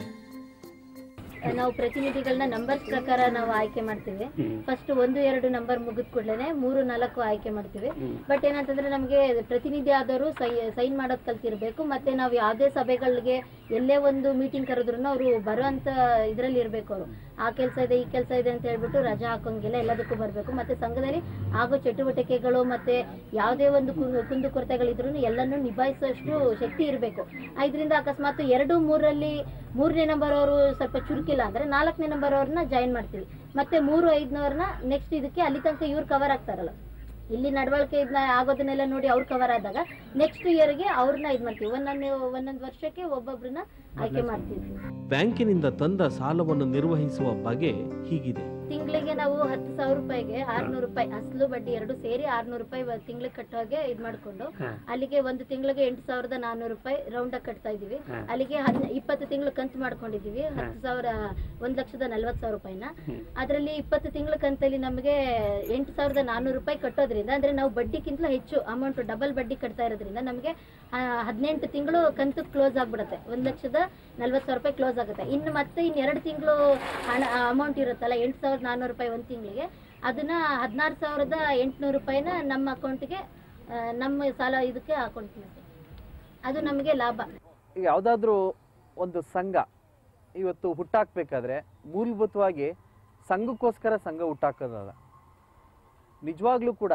ನಾವು ಪ್ರತಿನಿಧಿಗಳನ್ನ ನಂಬರ್ಸ್ ಪ್ರಕಾರ ನಾವು ಆಯ್ಕೆ ಮಾಡ್ತೀವಿ ಫಸ್ಟ್ ಒಂದು ಎರಡು ನಂಬರ್ ಮುಗಿದ ಕೂಡಲೇ ಮೂರು ನಾಲ್ಕು ಆಯ್ಕೆ ಮಾಡ್ತೀವಿ ಬಟ್ ಏನಂತಂದ್ರೆ ನಮಗೆ ಪ್ರತಿನಿಧಿ ಆದವರು ಸೈನ್ ಮಾಡೋದ್ ಕಲ್ತಿರ್ಬೇಕು ಮತ್ತೆ ನಾವು ಯಾವುದೇ ಸಭೆಗಳಿಗೆ ಎಲ್ಲೇ ಒಂದು ಮೀಟಿಂಗ್ ಕರೆದ್ರು ಅವರು ಬರುವಂತ ಇದ್ರಲ್ಲಿ ಇರ್ಬೇಕು ಅವರು ಆ ಕೆಲಸ ಇದೆ ಈ ಕೆಲಸ ಇದೆ ಅಂತ ಹೇಳ್ಬಿಟ್ಟು ರಜಾ ಹಾಕೋಂಗಿಲ್ಲ ಎಲ್ಲದಕ್ಕೂ ಬರಬೇಕು ಮತ್ತೆ ಸಂಘದಲ್ಲಿ ಆಗೋ ಚಟುವಟಿಕೆಗಳು ಮತ್ತೆ ಯಾವುದೇ ಒಂದು ಕು- ಕುಂದು ಕೊರತೆಗಳಿದ್ರು ಎಲ್ಲನೂ ನಿಭಾಯಿಸುವಷ್ಟು ಶಕ್ತಿ ಇರಬೇಕು ಇದರಿಂದ ಅಕಸ್ಮಾತ್ ಎರಡು ಮೂರಲ್ಲಿ ಮೂರನೇ ನಂಬರ್ ಅವರು ಸ್ವಲ್ಪ ಚುರುಕಿಲ್ಲ ಅಂದ್ರೆ ನಾಲ್ಕನೇ ನಂಬರ್ ಅವ್ರನ್ನ ಜಾಯಿನ್ ಮಾಡ್ತೀವಿ ಮತ್ತೆ ಮೂರು ಐದನವ್ರನ್ನ ನೆಕ್ಸ್ಟ್ ಇದಕ್ಕೆ ಅಲ್ಲಿ ತನಕ ಇವ್ರು ಕವರ್ ಆಗ್ತಾರಲ್ಲ ಇಲ್ಲಿ ನಡವಳಿಕೆ ಇದನ್ನ ಆಗೋದನ್ನೆಲ್ಲ ನೋಡಿ ಅವ್ರು ಕವರ್ ಆದಾಗ ನೆಕ್ಸ್ಟ್ ಇಯರ್ಗೆ ಅವ್ರನ್ನ ಇದ್ ಮಾಡ್ತೀವಿ ಒಂದೊಂದು ಒಂದೊಂದು ವರ್ಷಕ್ಕೆ ಒಬ್ಬೊಬ್ರನ್ನ ಆಯ್ಕೆ ಮಾಡ್ತೀವಿ ಬ್ಯಾಂಕಿನಿಂದ ತಂದ ಸಾಲವನ್ನು ನಿರ್ವಹಿಸುವ ಬಗೆ ಹೀಗಿದೆ ತಿಂಗಳಿಗೆ ನಾವು ಹತ್ತು ಸಾವಿರ ರೂಪಾಯಿಗೆ ಆರ್ನೂರು ರೂಪಾಯಿ ಅಸಲು ಬಡ್ಡಿ ಎರಡು ಸೇರಿ ಆರ್ನೂರು ರೂಪಾಯಿ ತಿಂಗಳಿಗೆ ಕಟ್ಟೋಗೆ ಇದ್ ಮಾಡ್ಕೊಂಡು ಅಲ್ಲಿಗೆ ಒಂದು ತಿಂಗಳಿಗೆ ಎಂಟು ಸಾವಿರದ ನಾನ್ನೂರು ರೂಪಾಯಿ ರೌಂಡ್ ಆಗಿ ಕಟ್ತಾ ಇದೀವಿ ಅಲ್ಲಿಗೆ ಹದ್ ಇಪ್ಪತ್ತು ತಿಂಗಳು ಕಂತು ಮಾಡ್ಕೊಂಡಿದೀವಿ ಹತ್ತು ಸಾವಿರ ಒಂದ್ ಲಕ್ಷದ ನಲ್ವತ್ತು ಸಾವಿರ ರೂಪಾಯಿನ ಅದರಲ್ಲಿ ಇಪ್ಪತ್ತು ತಿಂಗಳ ಕಂತಲ್ಲಿ ನಮಗೆ ಎಂಟು ಸಾವಿರದ ನಾನ್ನೂರು ರೂಪಾಯಿ ಕಟ್ಟೋದ್ರಿಂದ ಅಂದ್ರೆ ನಾವು ಬಡ್ಡಿಗಿಂತಲೂ ಹೆಚ್ಚು ಅಮೌಂಟ್ ಡಬಲ್ ಬಡ್ಡಿ ಕಟ್ತಾ ಇರೋದ್ರಿಂದ ನಮಗೆ ಹದಿನೆಂಟು ತಿಂಗಳು ಕಂತು ಕ್ಲೋಸ್ ಆಗ್ಬಿಡುತ್ತೆ ಒಂದ್ ಲಕ್ಷದ ನಲ್ವತ್ತು ಸಾವಿರ ರೂಪಾಯಿ ಕ್ಲೋಸ್ ಆಗುತ್ತೆ ಇನ್ನು ಮತ್ತೆ ಇನ್ನು ಎರಡು ತಿಂಗಳು ಹಣ ಅಮೌಂಟ್ ಇರುತ್ತಲ್ಲ ಎಂಟು ಸಾವಿರದ ನಾನ್ನೂರು ರೂಪಾಯಿ ಒಂದು ತಿಂಗಳಿಗೆ ಅದನ್ನ ಹದಿನಾರು ಸಾವಿರದ ಎಂಟುನೂರು ರೂಪಾಯಿನ ನಮ್ಮ ಅಕೌಂಟ್ಗೆ ನಮ್ಮ ಸಾಲ ಇದಕ್ಕೆ ಹಾಕೊಂತೀವಿ ಅದು ನಮಗೆ ಲಾಭ ಈಗ ಯಾವುದಾದ್ರೂ ಒಂದು ಸಂಘ ಇವತ್ತು ಹುಟ್ಟಾಕ್ಬೇಕಾದ್ರೆ ಮೂಲಭೂತವಾಗಿ ಸಂಘಕ್ಕೋಸ್ಕರ ಸಂಘ ಹುಟ್ಟಾಕೋದಲ್ಲ ನಿಜವಾಗ್ಲೂ ಕೂಡ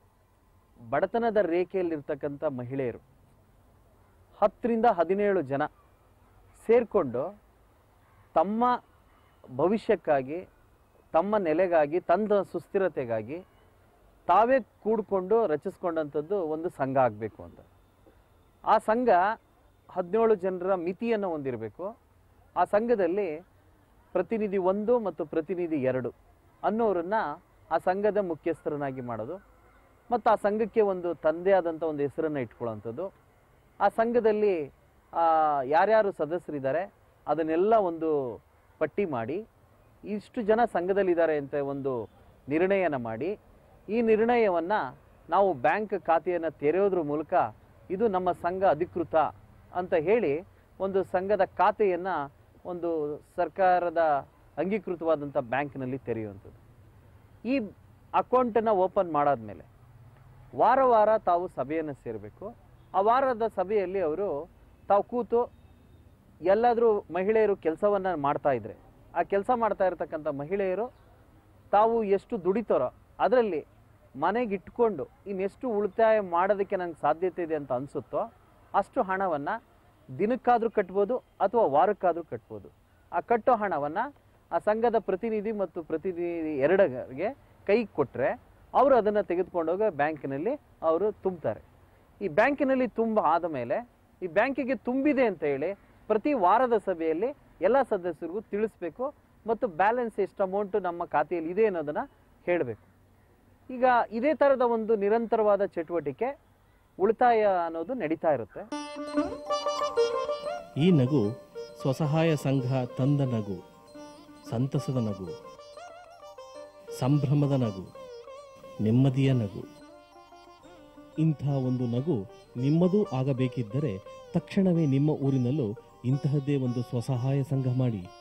ಬಡತನದ ರೇಖೆಯಲ್ಲಿರ್ತಕ್ಕಂಥ ಮಹಿಳೆಯರು ಹತ್ತರಿಂದ ಹದಿನೇಳು ಜನ ಸೇರಿಕೊಂಡು ತಮ್ಮ ಭವಿಷ್ಯಕ್ಕಾಗಿ ತಮ್ಮ ನೆಲೆಗಾಗಿ ತಂದ ಸುಸ್ಥಿರತೆಗಾಗಿ ತಾವೇ ಕೂಡಿಕೊಂಡು ರಚಿಸ್ಕೊಂಡಂಥದ್ದು ಒಂದು ಸಂಘ ಆಗಬೇಕು ಅಂತ ಆ ಸಂಘ ಹದಿನೇಳು ಜನರ ಮಿತಿಯನ್ನು ಹೊಂದಿರಬೇಕು ಆ ಸಂಘದಲ್ಲಿ ಪ್ರತಿನಿಧಿ ಒಂದು ಮತ್ತು ಪ್ರತಿನಿಧಿ ಎರಡು ಅನ್ನೋರನ್ನ ಆ ಸಂಘದ ಮುಖ್ಯಸ್ಥರನ್ನಾಗಿ ಮಾಡೋದು ಮತ್ತು ಆ ಸಂಘಕ್ಕೆ ಒಂದು ತಂದೆ ಆದಂಥ ಒಂದು ಹೆಸರನ್ನು ಇಟ್ಕೊಳ್ಳೋವಂಥದ್ದು ಆ ಸಂಘದಲ್ಲಿ ಆ, ಯಾರ್ಯಾರು ಸದಸ್ಯರಿದ್ದಾರೆ ಅದನ್ನೆಲ್ಲ ಒಂದು ಪಟ್ಟಿ ಮಾಡಿ ಇಷ್ಟು ಜನ ಸಂಘದಲ್ಲಿದ್ದಾರೆ ಅಂತ ಒಂದು ನಿರ್ಣಯನ ಮಾಡಿ ಈ ನಿರ್ಣಯವನ್ನು ನಾವು ಬ್ಯಾಂಕ್ ಖಾತೆಯನ್ನು ತೆರೆಯೋದ್ರ ಮೂಲಕ ಇದು ನಮ್ಮ ಸಂಘ ಅಧಿಕೃತ ಅಂತ ಹೇಳಿ ಒಂದು ಸಂಘದ ಖಾತೆಯನ್ನು ಒಂದು ಸರ್ಕಾರದ ಅಂಗೀಕೃತವಾದಂಥ ಬ್ಯಾಂಕ್ನಲ್ಲಿ ತೆರೆಯುವಂಥದ್ದು ಈ ಅಕೌಂಟನ್ನು ಓಪನ್ ಮಾಡಾದ್ಮೇಲೆ ವಾರ ವಾರ ತಾವು ಸಭೆಯನ್ನು ಸೇರಬೇಕು ಆ ವಾರದ ಸಭೆಯಲ್ಲಿ ಅವರು ತಾವು ಕೂತು ಎಲ್ಲಾದರೂ ಮಹಿಳೆಯರು ಕೆಲಸವನ್ನು ಮಾಡ್ತಾ ಇದ್ರೆ ಆ ಕೆಲಸ ಮಾಡ್ತಾ ಇರತಕ್ಕಂಥ ಮಹಿಳೆಯರು ತಾವು ಎಷ್ಟು ದುಡಿತಾರೋ ಅದರಲ್ಲಿ ಮನೆಗೆ ಇಟ್ಕೊಂಡು ಇನ್ನೆಷ್ಟು ಉಳಿತಾಯ ಮಾಡೋದಕ್ಕೆ ನಂಗೆ ಸಾಧ್ಯತೆ ಇದೆ ಅಂತ ಅನಿಸುತ್ತೋ ಅಷ್ಟು ಹಣವನ್ನು ದಿನಕ್ಕಾದರೂ ಕಟ್ಬೋದು ಅಥವಾ ವಾರಕ್ಕಾದರೂ ಕಟ್ಬೋದು ಆ ಕಟ್ಟೋ ಹಣವನ್ನು ಆ ಸಂಘದ ಪ್ರತಿನಿಧಿ ಮತ್ತು ಪ್ರತಿನಿಧಿ ಎರಡರಿಗೆ ಕೈಗೆ ಕೊಟ್ಟರೆ ಅವರು ಅದನ್ನು ತೆಗೆದುಕೊಂಡೋಗಿ ಬ್ಯಾಂಕಿನಲ್ಲಿ ಅವರು ತುಂಬ್ತಾರೆ ಈ ಬ್ಯಾಂಕಿನಲ್ಲಿ ತುಂಬ ಆದ ಮೇಲೆ ಈ ಬ್ಯಾಂಕಿಗೆ ತುಂಬಿದೆ ಅಂತ ಹೇಳಿ ಪ್ರತಿ ವಾರದ ಸಭೆಯಲ್ಲಿ ಎಲ್ಲ ಸದಸ್ಯರಿಗೂ ತಿಳಿಸ್ಬೇಕು ಮತ್ತು ಬ್ಯಾಲೆನ್ಸ್ ಎಷ್ಟು ಅಮೌಂಟು ನಮ್ಮ ಖಾತೆಯಲ್ಲಿ ಇದೆ ಅನ್ನೋದನ್ನು ಹೇಳಬೇಕು ಈಗ ಇದೇ ಥರದ ಒಂದು ನಿರಂತರವಾದ ಚಟುವಟಿಕೆ ಉಳಿತಾಯ ಅನ್ನೋದು ನಡೀತಾ ಇರುತ್ತೆ ಈ ನಗು ಸ್ವಸಹಾಯ ಸಂಘ ತಂದ ನಗು ಸಂತಸದ ನಗು ಸಂಭ್ರಮದ ನಗು ನೆಮ್ಮದಿಯ ನಗು ಇಂಥ ಒಂದು ನಗು ನಿಮ್ಮದೂ ಆಗಬೇಕಿದ್ದರೆ ತಕ್ಷಣವೇ ನಿಮ್ಮ ಊರಿನಲ್ಲೂ ಇಂತಹದ್ದೇ ಒಂದು ಸ್ವಸಹಾಯ ಸಂಘ ಮಾಡಿ